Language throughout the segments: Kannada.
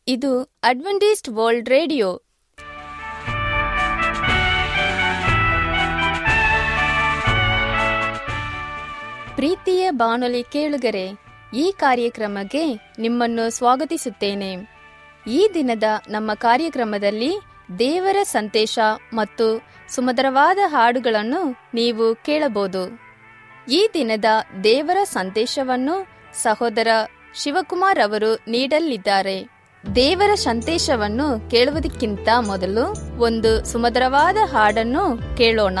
ಇದು ಅಡ್ವೆಂಟಿಸ್ಟ್ ವರ್ಲ್ಡ್ ರೇಡಿಯೋ ಪ್ರೀತಿಯ ಬಾನುಲಿ ಕೇಳುಗರೆ ಈ ಕಾರ್ಯಕ್ರಮಕ್ಕೆ ನಿಮ್ಮನ್ನು ಸ್ವಾಗತಿಸುತ್ತೇನೆ ಈ ದಿನದ ನಮ್ಮ ಕಾರ್ಯಕ್ರಮದಲ್ಲಿ ದೇವರ ಸಂದೇಶ ಮತ್ತು ಸುಮಧುರವಾದ ಹಾಡುಗಳನ್ನು ನೀವು ಕೇಳಬಹುದು ಈ ದಿನದ ದೇವರ ಸಂದೇಶವನ್ನು ಸಹೋದರ ಶಿವಕುಮಾರ್ ಅವರು ನೀಡಲಿದ್ದಾರೆ ದೇವರ ಸಂದೇಶವನ್ನು ಕೇಳುವುದಕ್ಕಿಂತ ಮೊದಲು ಒಂದು ಸುಮಧುರವಾದ ಹಾಡನ್ನು ಕೇಳೋಣ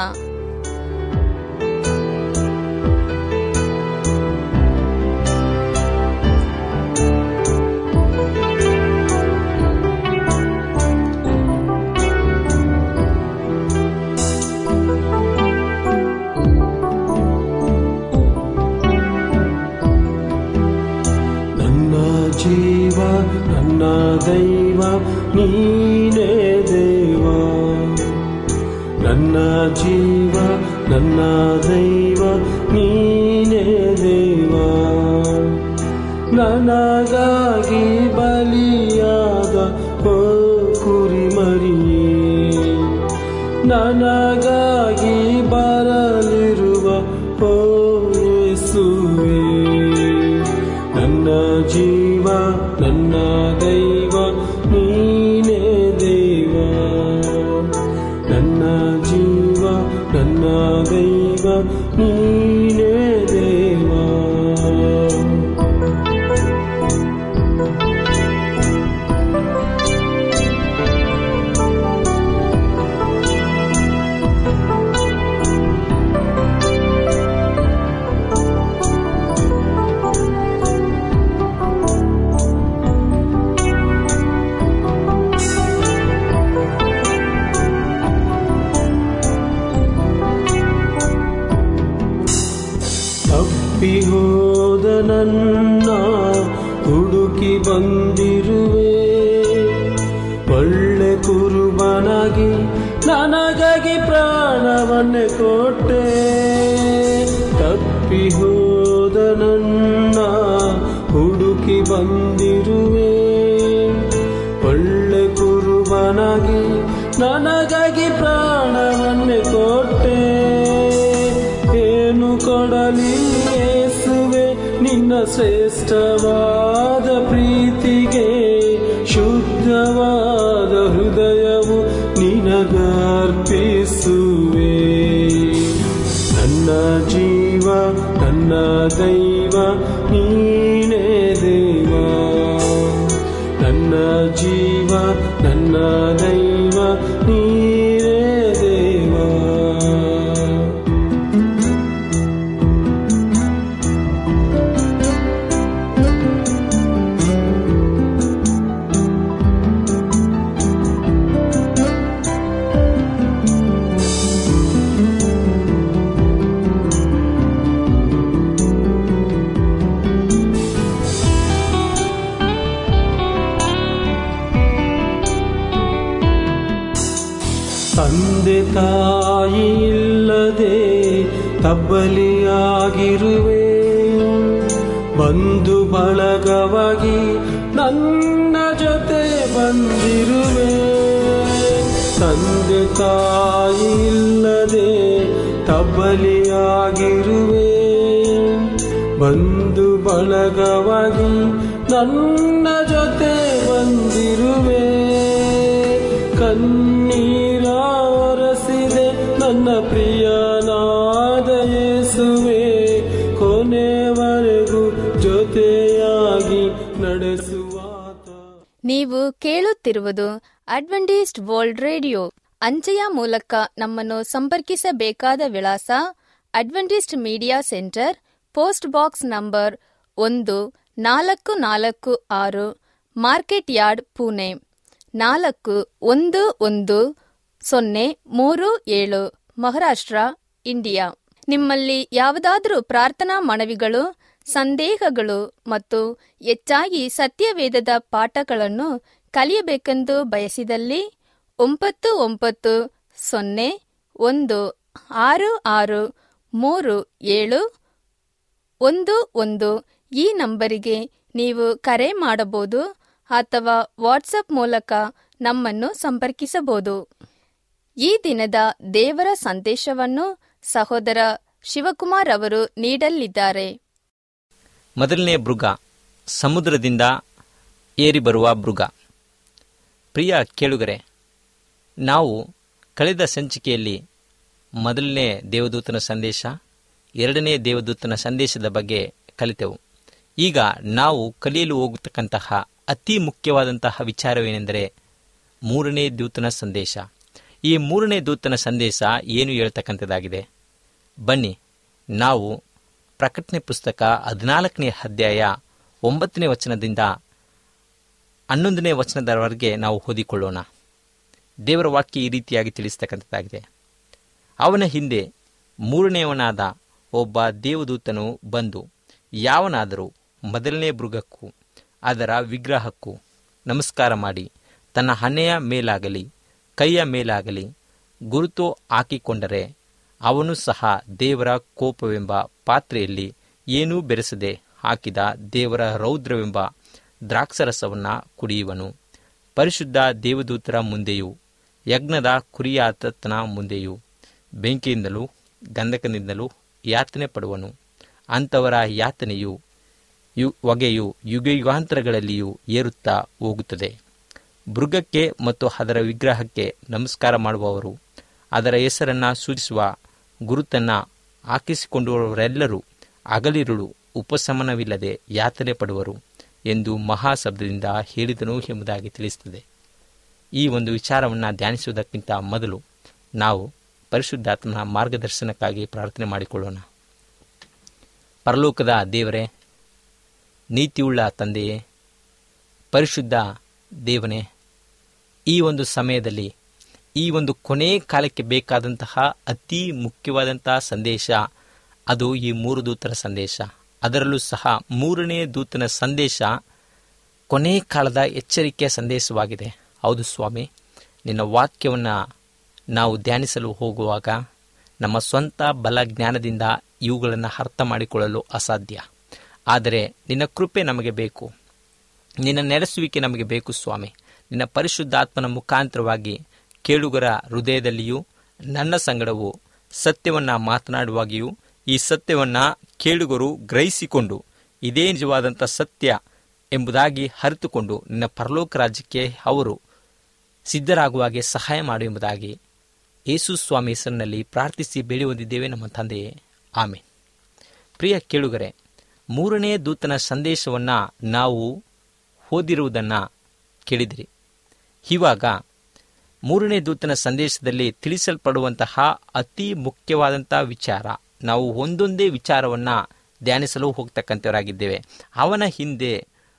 ನನ್ನ ಜೀವ ನನ್ನ ದೈವ ನೀನೇ ದೇವ ನನ್ನ ಜೀವ ನನ್ನ ದೈವ ನೀನೇ ದೇವ ನನಗಾಗಿ ಬಲಿಯಾದ ಓ ಕುರಿಮರಿಯೇ ನನಗಾಗಿ ಬರಲಿರುವ ಓ ಯೇಸುವೇ ನನ್ನ ಜೀವ ನನ್ನ ದೈವ ನೀನೇ ದೇವ ನನ್ನ ಜೀವ ನನ್ನ ದೈವ ನೀನೇ ದೇವ ತಪ್ಪಿ ಹೋದ ನನ್ನ ಹುಡುಕಿ ಬಂದಿರುವೆ ಒಳ್ಳೆ ಕುರುಬನಾಗಿ ನನಗಾಗಿ ಪ್ರಾಣವನ್ನೇ ಕೊಟ್ಟೆ ತಪ್ಪಿ ಹೋದ ನನ್ನ ಹುಡುಕಿ ಬಂದಿರುವೆ ಒಳ್ಳೆ ಕುರುಬನಾಗಿ ನನಗಾಗಿ ಪ್ರಾಣವನ್ನೇ ಕೊಟ್ಟೆ ಏನು ಕೊಡಲಿ ಯೇಸುವೆ ನಿನ್ನ ಶ್ರೇಷ್ಠವಾದ ಪ್ರೀತಿಗೆ ಶುದ್ಧವಾದ ಹೃದಯವು ನಿನಗರ್ಪಿಸುವೆ ನನ್ನ ಜೀವ ನನ್ನ ದೈವ ನೀನೇ ದೇವ ನನ್ನ ಜೀವ ನನ್ನ ದೈವ ನೀನೇ ದೇವ ತಂದೆ ತಾಯಿ ಇಲ್ಲದೆ ತಬ್ಬಲಿಯಾಗಿರುವೆ ಬಂಧು ಬಳಗವಾಗಿ ನನ್ನ ಜೊತೆ ಬಂದಿರುವೆ ತಂದೆ ತಾಯಿ ಇಲ್ಲದೆ ತಬ್ಬಲಿಯಾಗಿರುವೆ ಬಂಧು ಬಳಗವಾಗಿ ನನ್ನ ಜೊತೆ ಬಂದಿರುವೆ ಕಣ್ಣೀರ ಒರೆಸಿದೆ ನನ್ನ ಪ್ರಿಯನಾದ ಯೇಸುವೆ ಕೊನೆವರೆಗೂ ಜೊತೆಯಾಗಿ ನಡೆಸುವಾತ ನೀವು ಕೇಳುತ್ತಿರುವುದು ಅಡ್ವೆಂಟಿಸ್ಟ್ ವರ್ಲ್ಡ್ ರೇಡಿಯೋ ಅಂಚೆಯ ಮೂಲಕ ನಮ್ಮನ್ನು ಸಂಪರ್ಕಿಸಬೇಕಾದ ವಿಳಾಸ Adventist media centre post box number ಒಂದು ನಾಲ್ಕು ನಾಲ್ಕು ಆರು ಮಾರ್ಕೆಟ್ ಯಾರ್ಡ್ ಪುಣೆ ನಾಲ್ಕು ಒಂದು ಒಂದು ಸೊನ್ನೆ ಮೂರು ಏಳು ಮಹಾರಾಷ್ಟ್ರ ಇಂಡಿಯಾ ನಿಮ್ಮಲ್ಲಿ ಯಾವುದಾದರೂ ಪ್ರಾರ್ಥನಾ ಮನವಿಗಳು ಸಂದೇಹಗಳು ಮತ್ತು ಹೆಚ್ಚಾಗಿ ಸತ್ಯವೇದದ ಪಾಠಗಳನ್ನು ಕಲಿಯಬೇಕೆಂದು ಬಯಸಿದಲ್ಲಿ ಒಂಬತ್ತು ಒಂಬತ್ತು ಸೊನ್ನೆ ಒಂದು ಆರು ಆರು ಮೂರು ಏಳು ಒಂದು ಒಂದು ಈ ನಂಬರಿಗೆ ನೀವು ಕರೆ ಮಾಡಬಹುದು ಅಥವಾ ವಾಟ್ಸಪ್ ಮೂಲಕ ನಮ್ಮನ್ನು ಸಂಪರ್ಕಿಸಬಹುದು ಈ ದಿನದ ದೇವರ ಸಂದೇಶವನ್ನು ಸಹೋದರ ಶಿವಕುಮಾರ್ ಅವರು ನೀಡಲಿದ್ದಾರೆ ಮೊದಲನೇ ಮೃಗ ಸಮುದ್ರದಿಂದ ಏರಿ ಬರುವ ಮೃಗ ಪ್ರಿಯ ಕೇಳುಗರೆ ನಾವು ಕಳೆದ ಸಂಚಿಕೆಯಲ್ಲಿ ಮೊದಲನೇ ದೇವದೂತನ ಸಂದೇಶ ಎರಡನೇ ದೇವದೂತನ ಸಂದೇಶದ ಬಗ್ಗೆ ಕಲಿತೆವು ಈಗ ನಾವು ಕಲಿಯಲು ಹೋಗತಕ್ಕಂತಹ ಅತಿ ಮುಖ್ಯವಾದಂತಹ ವಿಚಾರವೇನೆಂದರೆ ಮೂರನೇ ದೂತನ ಸಂದೇಶ ಈ ಮೂರನೇ ದೂತನ ಸಂದೇಶ ಏನು ಹೇಳ್ತಕ್ಕಂಥದ್ದಾಗಿದೆ ಬನ್ನಿ ನಾವು ಪ್ರಕಟಣೆ ಪುಸ್ತಕ ಹದಿನಾಲ್ಕನೇ ಅಧ್ಯಾಯ ಒಂಬತ್ತನೇ ವಚನದಿಂದ ಹನ್ನೊಂದನೇ ವಚನದವರೆಗೆ ನಾವು ಓದಿಕೊಳ್ಳೋಣ ದೇವರ ವಾಕ್ಯ ಈ ರೀತಿಯಾಗಿ ತಿಳಿಸ್ತಕ್ಕಂಥದ್ದಾಗಿದೆ ಅವನ ಹಿಂದೆ ಮೂರನೆಯವನಾದ ಒಬ್ಬ ದೇವದೂತನು ಬಂದು ಯಾವನಾದರೂ ಮೊದಲನೇ ಮೃಗಕ್ಕೂ ಅದರ ವಿಗ್ರಹಕ್ಕೂ ನಮಸ್ಕಾರ ಮಾಡಿ ತನ್ನ ಹಣೆಯ ಮೇಲಾಗಲಿ ಕೈಯ ಮೇಲಾಗಲಿ ಗುರುತು ಹಾಕಿಕೊಂಡರೆ ಅವನು ಸಹ ದೇವರ ಕೋಪವೆಂಬ ಪಾತ್ರೆಯಲ್ಲಿ ಏನೂ ಬೆರೆಸದೆ ಹಾಕಿದ ದೇವರ ರೌದ್ರವೆಂಬ ದ್ರಾಕ್ಷರಸವನ್ನು ಕುಡಿಯುವನು ಪರಿಶುದ್ಧ ದೇವದೂತರ ಮುಂದೆಯೂ ಯಜ್ಞದ ಕುರಿಯಾತನ ಮುಂದೆಯೂ ಬೆಂಕಿಯಿಂದಲೂ ಗಂಧಕದಿಂದಲೂ ಯಾತನೆ ಪಡುವನು ಅಂಥವರ ಯಾತನೆಯು ಯು ಹೊಗೆಯು ಯುಗಯುಗಾಂತರಗಳಲ್ಲಿಯೂ ಏರುತ್ತಾ ಹೋಗುತ್ತದೆ ಮೃಗಕ್ಕೆ ಮತ್ತು ಅದರ ವಿಗ್ರಹಕ್ಕೆ ನಮಸ್ಕಾರ ಮಾಡುವವರು ಅದರ ಹೆಸರನ್ನು ಸೂಚಿಸುವ ಗುರುತನ್ನು ಹಾಕಿಸಿಕೊಂಡವರೆಲ್ಲರೂ ಹಗಲಿರುಳು ಉಪಶಮನವಿಲ್ಲದೆ ಯಾತನೆ ಪಡುವರು ಎಂದು ಮಹಾಶಬ್ದದಿಂದ ಹೇಳಿದನು ಎಂಬುದಾಗಿ ತಿಳಿಸುತ್ತದೆ ಈ ಒಂದು ವಿಚಾರವನ್ನು ಧ್ಯಾನಿಸುವುದಕ್ಕಿಂತ ಮೊದಲು ನಾವು ಪರಿಶುದ್ಧಾತ್ಮನ ಮಾರ್ಗದರ್ಶನಕ್ಕಾಗಿ ಪ್ರಾರ್ಥನೆ ಮಾಡಿಕೊಳ್ಳೋಣ ಪರಲೋಕದ ದೇವರೇ ನೀತಿಯುಳ್ಳ ತಂದೆಯೇ ಪರಿಶುದ್ಧ ದೇವನೇ ಈ ಒಂದು ಸಮಯದಲ್ಲಿ ಈ ಒಂದು ಕೊನೆ ಕಾಲಕ್ಕೆ ಬೇಕಾದಂತಹ ಅತಿ ಮುಖ್ಯವಾದಂತಹ ಸಂದೇಶ ಅದು ಈ ಮೂರು ದೂತರ ಸಂದೇಶ ಅದರಲ್ಲೂ ಸಹ ಮೂರನೇ ದೂತನ ಸಂದೇಶ ಕೊನೆ ಕಾಲದ ಎಚ್ಚರಿಕೆಯ ಸಂದೇಶವಾಗಿದೆ ಹೌದು ಸ್ವಾಮಿ ನಿನ್ನ ವಾಕ್ಯವನ್ನು ನಾವು ಧ್ಯಾನಿಸಲು ಹೋಗುವಾಗ ನಮ್ಮ ಸ್ವಂತ ಬಲ ಜ್ಞಾನದಿಂದ ಇವುಗಳನ್ನು ಅರ್ಥ ಮಾಡಿಕೊಳ್ಳಲು ಅಸಾಧ್ಯ ಆದರೆ ನಿನ್ನ ಕೃಪೆ ನಮಗೆ ಬೇಕು ನಿನ್ನ ನೆಲೆಸುವಿಕೆ ನಮಗೆ ಬೇಕು ಸ್ವಾಮಿ ನಿನ್ನ ಪರಿಶುದ್ಧಾತ್ಮನ ಮುಖಾಂತರವಾಗಿ ಕೇಳುಗರ ಹೃದಯದಲ್ಲಿಯೂ ನನ್ನ ಸಂಗಡವು ಸತ್ಯವನ್ನು ಮಾತನಾಡುವಾಗಿಯೂ ಈ ಸತ್ಯವನ್ನು ಕೇಳುಗರು ಗ್ರಹಿಸಿಕೊಂಡು ಇದೇ ನಿಜವಾದಂಥ ಸತ್ಯ ಎಂಬುದಾಗಿ ಅರಿತುಕೊಂಡು ನಿನ್ನ ಪರಲೋಕ ರಾಜ್ಯಕ್ಕೆ ಅವರು ಸಿದ್ಧರಾಗುವ ಹಾಗೆ ಸಹಾಯ ಮಾಡು ಎಂಬುದಾಗಿ ಯೇಸು ಸ್ವಾಮಿ ಹೆಸರಿನಲ್ಲಿ ಪ್ರಾರ್ಥಿಸಿ ಬೇಡಿ ಹೊಂದಿದ್ದೇವೆ ನಮ್ಮ ತಂದೆಯೇ ಆಮೆ ಪ್ರಿಯ ಕೇಳುಗರೆ ಮೂರನೇ ದೂತನ ಸಂದೇಶವನ್ನು ನಾವು ಓದಿರುವುದನ್ನು ಕೇಳಿದಿರಿ ಇವಾಗ ಮೂರನೇ ದೂತನ ಸಂದೇಶದಲ್ಲಿ ತಿಳಿಸಲ್ಪಡುವಂತಹ ಅತಿ ಮುಖ್ಯವಾದಂಥ ವಿಚಾರ ನಾವು ಒಂದೊಂದೇ ವಿಚಾರವನ್ನು ಧ್ಯಾನಿಸಲು ಹೋಗ್ತಕ್ಕಂಥವರಾಗಿದ್ದೇವೆ ಅವನ ಹಿಂದೆ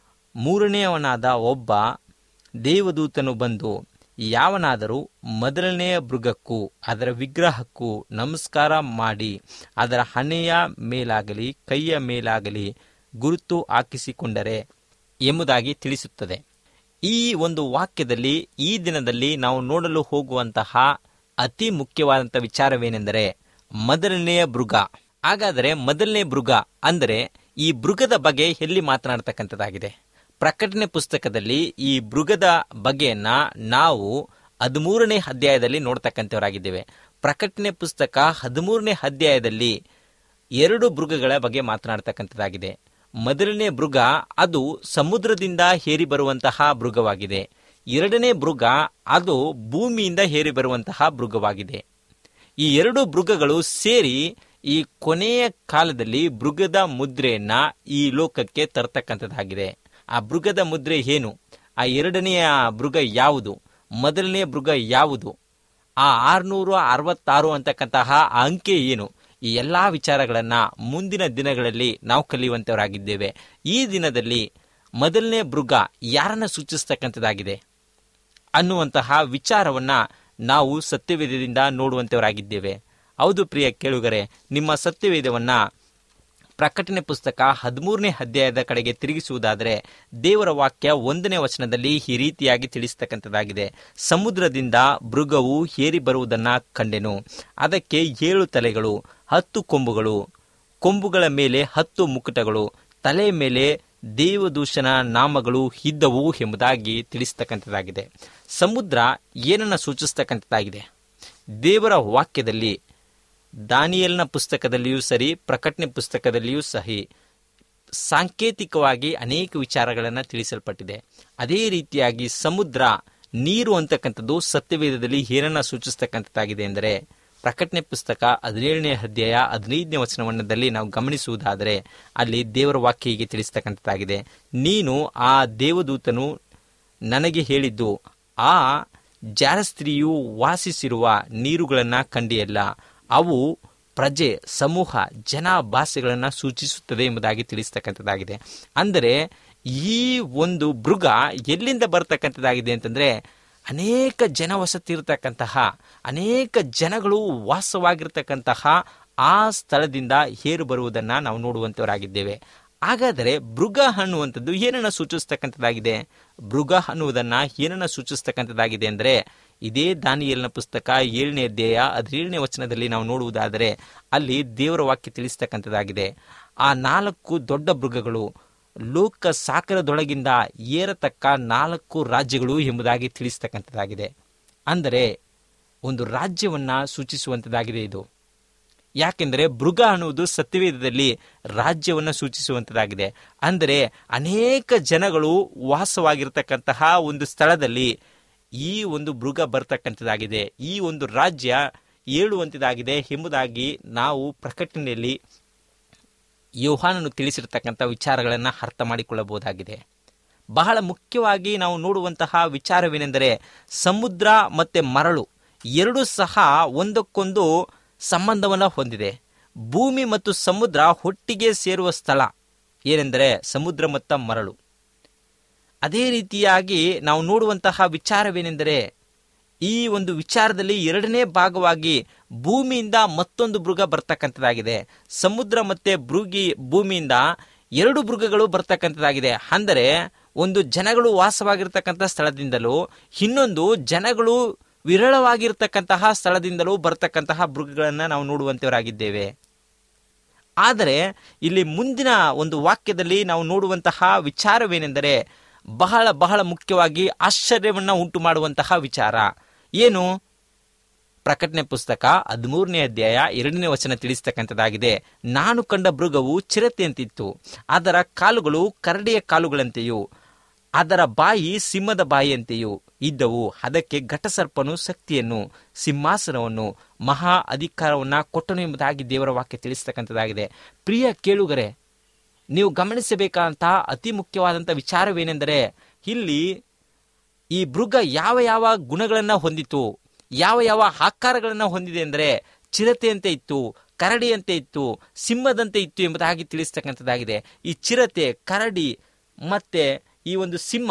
ಮೂರನೆಯವನಾದ ಒಬ್ಬ ದೇವದೂತನು ಬಂದು ಯಾವನಾದರೂ ಮೊದಲನೆಯ ಮೃಗಕ್ಕೂ ಅದರ ವಿಗ್ರಹಕ್ಕೂ ನಮಸ್ಕಾರ ಮಾಡಿ ಅದರ ಹಣೆಯ ಮೇಲಾಗಲಿ ಕೈಯ ಮೇಲಾಗಲಿ ಗುರುತು ಹಾಕಿಸಿಕೊಂಡರೆ ಎಂಬುದಾಗಿ ತಿಳಿಸುತ್ತದೆ ಈ ಒಂದು ವಾಕ್ಯದಲ್ಲಿ ಈ ದಿನದಲ್ಲಿ ನಾವು ನೋಡಲು ಹೋಗುವಂತಹ ಅತಿ ಮುಖ್ಯವಾದಂಥ ವಿಚಾರವೇನೆಂದರೆ ಮೊದಲನೆಯ ಮೃಗ ಹಾಗಾದರೆ ಮೊದಲನೇ ಮೃಗ ಅಂದರೆ ಈ ಮೃಗದ ಬಗ್ಗೆ ಎಲ್ಲಿ ಮಾತನಾಡ್ತಕ್ಕಂಥದ್ದಾಗಿದೆ ಪ್ರಕಟಣೆ ಪುಸ್ತಕದಲ್ಲಿ ಈ ಮೃಗದ ಬಗೆಯನ್ನ ನಾವು ಹದಿಮೂರನೇ ಅಧ್ಯಾಯದಲ್ಲಿ ನೋಡ್ತಕ್ಕಂಥವರಾಗಿದ್ದೇವೆ ಪ್ರಕಟಣೆ ಪುಸ್ತಕ ಹದಿಮೂರನೇ ಅಧ್ಯಾಯದಲ್ಲಿ ಎರಡು ಮೃಗಗಳ ಬಗ್ಗೆ ಮಾತನಾಡ್ತಕ್ಕಂಥದ್ದಾಗಿದೆ ಮೊದಲನೇ ಮೃಗ ಅದು ಸಮುದ್ರದಿಂದ ಹೇರಿ ಬರುವಂತಹ ಮೃಗವಾಗಿದೆ ಎರಡನೇ ಮೃಗ ಅದು ಭೂಮಿಯಿಂದ ಹೇರಿ ಬರುವಂತಹ ಮೃಗವಾಗಿದೆ ಈ ಎರಡು ಮೃಗಗಳು ಸೇರಿ ಈ ಕೊನೆಯ ಕಾಲದಲ್ಲಿ ಮೃಗದ ಮುದ್ರೆಯನ್ನ ಈ ಲೋಕಕ್ಕೆ ತರ್ತಕ್ಕಂಥದ್ದಾಗಿದೆ ಆ ಮೃಗದ ಮುದ್ರೆ ಏನು ಆ ಎರಡನೆಯ ಮೃಗ ಯಾವುದು ಮೊದಲನೆಯ ಮೃಗ ಯಾವುದು ಆ ಆರ್ನೂರ ಅರವತ್ತಾರು ಅಂತಕ್ಕಂತಹ ಆ ಅಂಕೆ ಏನು ಈ ಎಲ್ಲಾ ವಿಚಾರಗಳನ್ನ ಮುಂದಿನ ದಿನಗಳಲ್ಲಿ ನಾವು ಕಲಿಯುವಂತವರಾಗಿದ್ದೇವೆ ಈ ದಿನದಲ್ಲಿ ಮೊದಲನೇ ಮೃಗ ಯಾರನ್ನ ಸೂಚಿಸ್ತಕ್ಕಂಥದ್ದಾಗಿದೆ ಅನ್ನುವಂತಹ ವಿಚಾರವನ್ನ ನಾವು ಸತ್ಯವೇದದಿಂದ ನೋಡುವಂತವರಾಗಿದ್ದೇವೆ ಹೌದು ಪ್ರಿಯ ಕೇಳುಗರೆ ನಿಮ್ಮ ಸತ್ಯವೇದವನ್ನ ಪ್ರಕಟಣೆ ಪುಸ್ತಕ ಹದಿಮೂರನೇ ಅಧ್ಯಾಯದ ಕಡೆಗೆ ತಿರುಗಿಸುವುದಾದರೆ ದೇವರ ವಾಕ್ಯ ಒಂದನೇ ವಚನದಲ್ಲಿ ಈ ರೀತಿಯಾಗಿ ತಿಳಿಸ್ತಕ್ಕಂಥದ್ದಾಗಿದೆ ಸಮುದ್ರದಿಂದ ಮೃಗವು ಏರಿ ಬರುವುದನ್ನ ಕಂಡೆನು ಅದಕ್ಕೆ ಏಳು ತಲೆಗಳು ಹತ್ತು ಕೊಂಬುಗಳು ಕೊಂಬುಗಳ ಮೇಲೆ ಹತ್ತು ಮುಕುಟಗಳು ತಲೆಯ ಮೇಲೆ ದೇವದೂಷಣ ನಾಮಗಳು ಇದ್ದವು ಎಂಬುದಾಗಿ ತಿಳಿಸ್ತಕ್ಕಂಥದ್ದಾಗಿದೆ ಸಮುದ್ರ ಏನನ್ನ ಸೂಚಿಸ್ತಕ್ಕಂಥದ್ದಾಗಿದೆ ದೇವರ ವಾಕ್ಯದಲ್ಲಿ ದಾನಿಯಲ್ನ ಪುಸ್ತಕದಲ್ಲಿಯೂ ಸರಿ ಪ್ರಕಟಣೆ ಪುಸ್ತಕದಲ್ಲಿಯೂ ಸಹಿ ಸಾಂಕೇತಿಕವಾಗಿ ಅನೇಕ ವಿಚಾರಗಳನ್ನು ತಿಳಿಸಲ್ಪಟ್ಟಿದೆ ಅದೇ ರೀತಿಯಾಗಿ ಸಮುದ್ರ ನೀರು ಅಂತಕ್ಕಂಥದ್ದು ಸತ್ಯವೇದದಲ್ಲಿ ಏನನ್ನ ಸೂಚಿಸ್ತಕ್ಕಂಥದ್ದಾಗಿದೆ ಎಂದರೆ ಪ್ರಕಟಣೆ ಪುಸ್ತಕ ಹದಿನೇಳನೇ ಅಧ್ಯಾಯ ಹದಿನೈದನೇ ವಚನವನ್ನದಲ್ಲಿ ನಾವು ಗಮನಿಸುವುದಾದರೆ ಅಲ್ಲಿ ದೇವರ ವಾಕ್ಯ ಹೀಗೆ ತಿಳಿಸ್ತಕ್ಕಂಥದ್ದಾಗಿದೆ ನೀನು ಆ ದೇವದೂತನು ನನಗೆ ಹೇಳಿದ್ದು ಆ ಜಾರಸ್ತ್ರೀಯು ವಾಸಿಸಿರುವ ನೀರುಗಳನ್ನು ಕಂಡಿಯಲ್ಲ ಅವು ಪ್ರಜೆ ಸಮೂಹ ಜನ ಭಾಷೆಗಳನ್ನು ಸೂಚಿಸುತ್ತದೆ ಎಂಬುದಾಗಿ ತಿಳಿಸ್ತಕ್ಕಂಥದ್ದಾಗಿದೆ ಅಂದರೆ ಈ ಒಂದು ಮೃಗ ಎಲ್ಲಿಂದ ಬರ್ತಕ್ಕಂಥದ್ದಾಗಿದೆ ಅಂತಂದ್ರೆ ಅನೇಕ ಜನ ವಸತಿ ಇರತಕ್ಕಂತಹ ಅನೇಕ ಜನಗಳು ವಾಸವಾಗಿರ್ತಕ್ಕಂತಹ ಆ ಸ್ಥಳದಿಂದ ಹೇರು ಬರುವುದನ್ನು ನಾವು ನೋಡುವಂತವರಾಗಿದ್ದೇವೆ ಹಾಗಾದರೆ ಮೃಗ ಅನ್ನುವಂಥದ್ದು ಏನನ್ನ ಸೂಚಿಸ್ತಕ್ಕಂಥದ್ದಾಗಿದೆ ಮೃಗ ಅನ್ನುವುದನ್ನ ಏನನ್ನ ಸೂಚಿಸ್ತಕ್ಕಂಥದ್ದಾಗಿದೆ ಅಂದರೆ ಇದೇ ದಾನಿಯಲ್ನ ಪುಸ್ತಕ ಏಳನೇ ಅಧ್ಯಾಯ ಹದಿನೇಳನೇ ವಚನದಲ್ಲಿ ನಾವು ನೋಡುವುದಾದರೆ ಅಲ್ಲಿ ದೇವರ ವಾಕ್ಯ ತಿಳಿಸ್ತಕ್ಕಂಥದ್ದಾಗಿದೆ ಆ ನಾಲ್ಕು ದೊಡ್ಡ ಮೃಗಗಳು ಲೋಕ ಸಾಕರದೊಳಗಿಂದ ಏರತಕ್ಕ ನಾಲ್ಕು ರಾಜ್ಯಗಳು ಎಂಬುದಾಗಿ ತಿಳಿಸ್ತಕ್ಕಂಥದ್ದಾಗಿದೆ ಅಂದರೆ ಒಂದು ರಾಜ್ಯವನ್ನ ಸೂಚಿಸುವಂಥದ್ದಾಗಿದೆ ಇದು ಯಾಕೆಂದರೆ ಮೃಗ ಅನ್ನುವುದು ಸತ್ಯವೇದದಲ್ಲಿ ರಾಜ್ಯವನ್ನು ಸೂಚಿಸುವಂಥದ್ದಾಗಿದೆ ಅಂದರೆ ಅನೇಕ ಜನಗಳು ವಾಸವಾಗಿರ್ತಕ್ಕಂತಹ ಒಂದು ಸ್ಥಳದಲ್ಲಿ ಈ ಒಂದು ಮೃಗ ಬರ್ತಕ್ಕಂಥದ್ದಾಗಿದೆ ಈ ಒಂದು ರಾಜ್ಯ ಏಳುವಂಥದ್ದಾಗಿದೆ ಎಂಬುದಾಗಿ ನಾವು ಪ್ರಕಟಣೆಯಲ್ಲಿ ಯೋಹಾನನು ತಿಳಿಸಿರ್ತಕ್ಕಂಥ ವಿಚಾರಗಳನ್ನು ಅರ್ಥ ಮಾಡಿಕೊಳ್ಳಬಹುದಾಗಿದೆ ಬಹಳ ಮುಖ್ಯವಾಗಿ ನಾವು ನೋಡುವಂತಹ ವಿಚಾರವೇನೆಂದರೆ ಸಮುದ್ರ ಮತ್ತು ಮರಳು ಎರಡೂ ಸಹ ಒಂದಕ್ಕೊಂದು ಸಂಬಂಧವನ್ನು ಹೊಂದಿದೆ ಭೂಮಿ ಮತ್ತು ಸಮುದ್ರ ಒಟ್ಟಿಗೆ ಸೇರುವ ಸ್ಥಳ ಏನೆಂದರೆ ಸಮುದ್ರ ಮತ್ತು ಮರಳು ಅದೇ ರೀತಿಯಾಗಿ ನಾವು ನೋಡುವಂತಹ ವಿಚಾರವೇನೆಂದರೆ ಈ ಒಂದು ವಿಚಾರದಲ್ಲಿ ಎರಡನೇ ಭಾಗವಾಗಿ ಭೂಮಿಯಿಂದ ಮತ್ತೊಂದು ಮೃಗ ಬರ್ತಕ್ಕಂಥದ್ದಾಗಿದೆ ಸಮುದ್ರ ಮತ್ತೆ ಭೃಗಿ ಭೂಮಿಯಿಂದ ಎರಡು ಮೃಗಗಳು ಬರ್ತಕ್ಕಂಥದ್ದಾಗಿದೆ ಅಂದರೆ ಒಂದು ಜನಗಳು ವಾಸವಾಗಿರ್ತಕ್ಕಂಥ ಸ್ಥಳದಿಂದಲೂ ಇನ್ನೊಂದು ಜನಗಳು ವಿರಳವಾಗಿರ್ತಕ್ಕಂತಹ ಸ್ಥಳದಿಂದಲೂ ಬರ್ತಕ್ಕಂತಹ ಮೃಗಗಳನ್ನು ನಾವು ನೋಡುವಂತವರಾಗಿದ್ದೇವೆ ಆದರೆ ಇಲ್ಲಿ ಮುಂದಿನ ಒಂದು ವಾಕ್ಯದಲ್ಲಿ ನಾವು ನೋಡುವಂತಹ ವಿಚಾರವೇನೆಂದರೆ ಬಹಳ ಬಹಳ ಮುಖ್ಯವಾಗಿ ಆಶ್ಚರ್ಯವನ್ನು ಉಂಟು ಮಾಡುವಂತಹ ವಿಚಾರ ಏನು ಪ್ರಕಟಣೆ ಪುಸ್ತಕ ಹದಿಮೂರನೇ ಅಧ್ಯಾಯ ಎರಡನೇ ವಚನ ತಿಳಿಸ್ತಕ್ಕಂಥದ್ದಾಗಿದೆ ನಾನು ಕಂಡ ಮೃಗವು ಚಿರತೆಯಂತಿತ್ತು ಅದರ ಕಾಲುಗಳು ಕರಡಿಯ ಕಾಲುಗಳಂತೆಯೂ ಅದರ ಬಾಯಿ ಸಿಂಹದ ಬಾಯಿಯಂತೆಯೂ ಇದ್ದವು ಅದಕ್ಕೆ ಘಟಸರ್ಪನು ಶಕ್ತಿಯನ್ನು ಸಿಂಹಾಸನವನ್ನು ಮಹಾ ಅಧಿಕಾರವನ್ನ ಕೊಟ್ಟನು ಎಂಬುದಾಗಿ ದೇವರ ವಾಕ್ಯ ತಿಳಿಸ್ತಕ್ಕಂಥದ್ದಾಗಿದೆ ಪ್ರಿಯ ಕೇಳುಗರೆ ನೀವು ಗಮನಿಸಬೇಕಾದಂತಹ ಅತಿ ಮುಖ್ಯವಾದಂಥ ವಿಚಾರವೇನೆಂದರೆ ಇಲ್ಲಿ ಈ ಮೃಗ ಯಾವ ಯಾವ ಗುಣಗಳನ್ನು ಹೊಂದಿತು ಯಾವ ಯಾವ ಆಕಾರಗಳನ್ನು ಹೊಂದಿದೆ ಅಂದರೆ ಚಿರತೆಯಂತೆ ಇತ್ತು ಕರಡಿಯಂತೆ ಇತ್ತು ಸಿಂಹದಂತೆ ಇತ್ತು ಎಂಬುದಾಗಿ ತಿಳಿಸ್ತಕ್ಕಂಥದ್ದಾಗಿದೆ ಈ ಚಿರತೆ ಕರಡಿ ಮತ್ತೆ ಈ ಒಂದು ಸಿಂಹ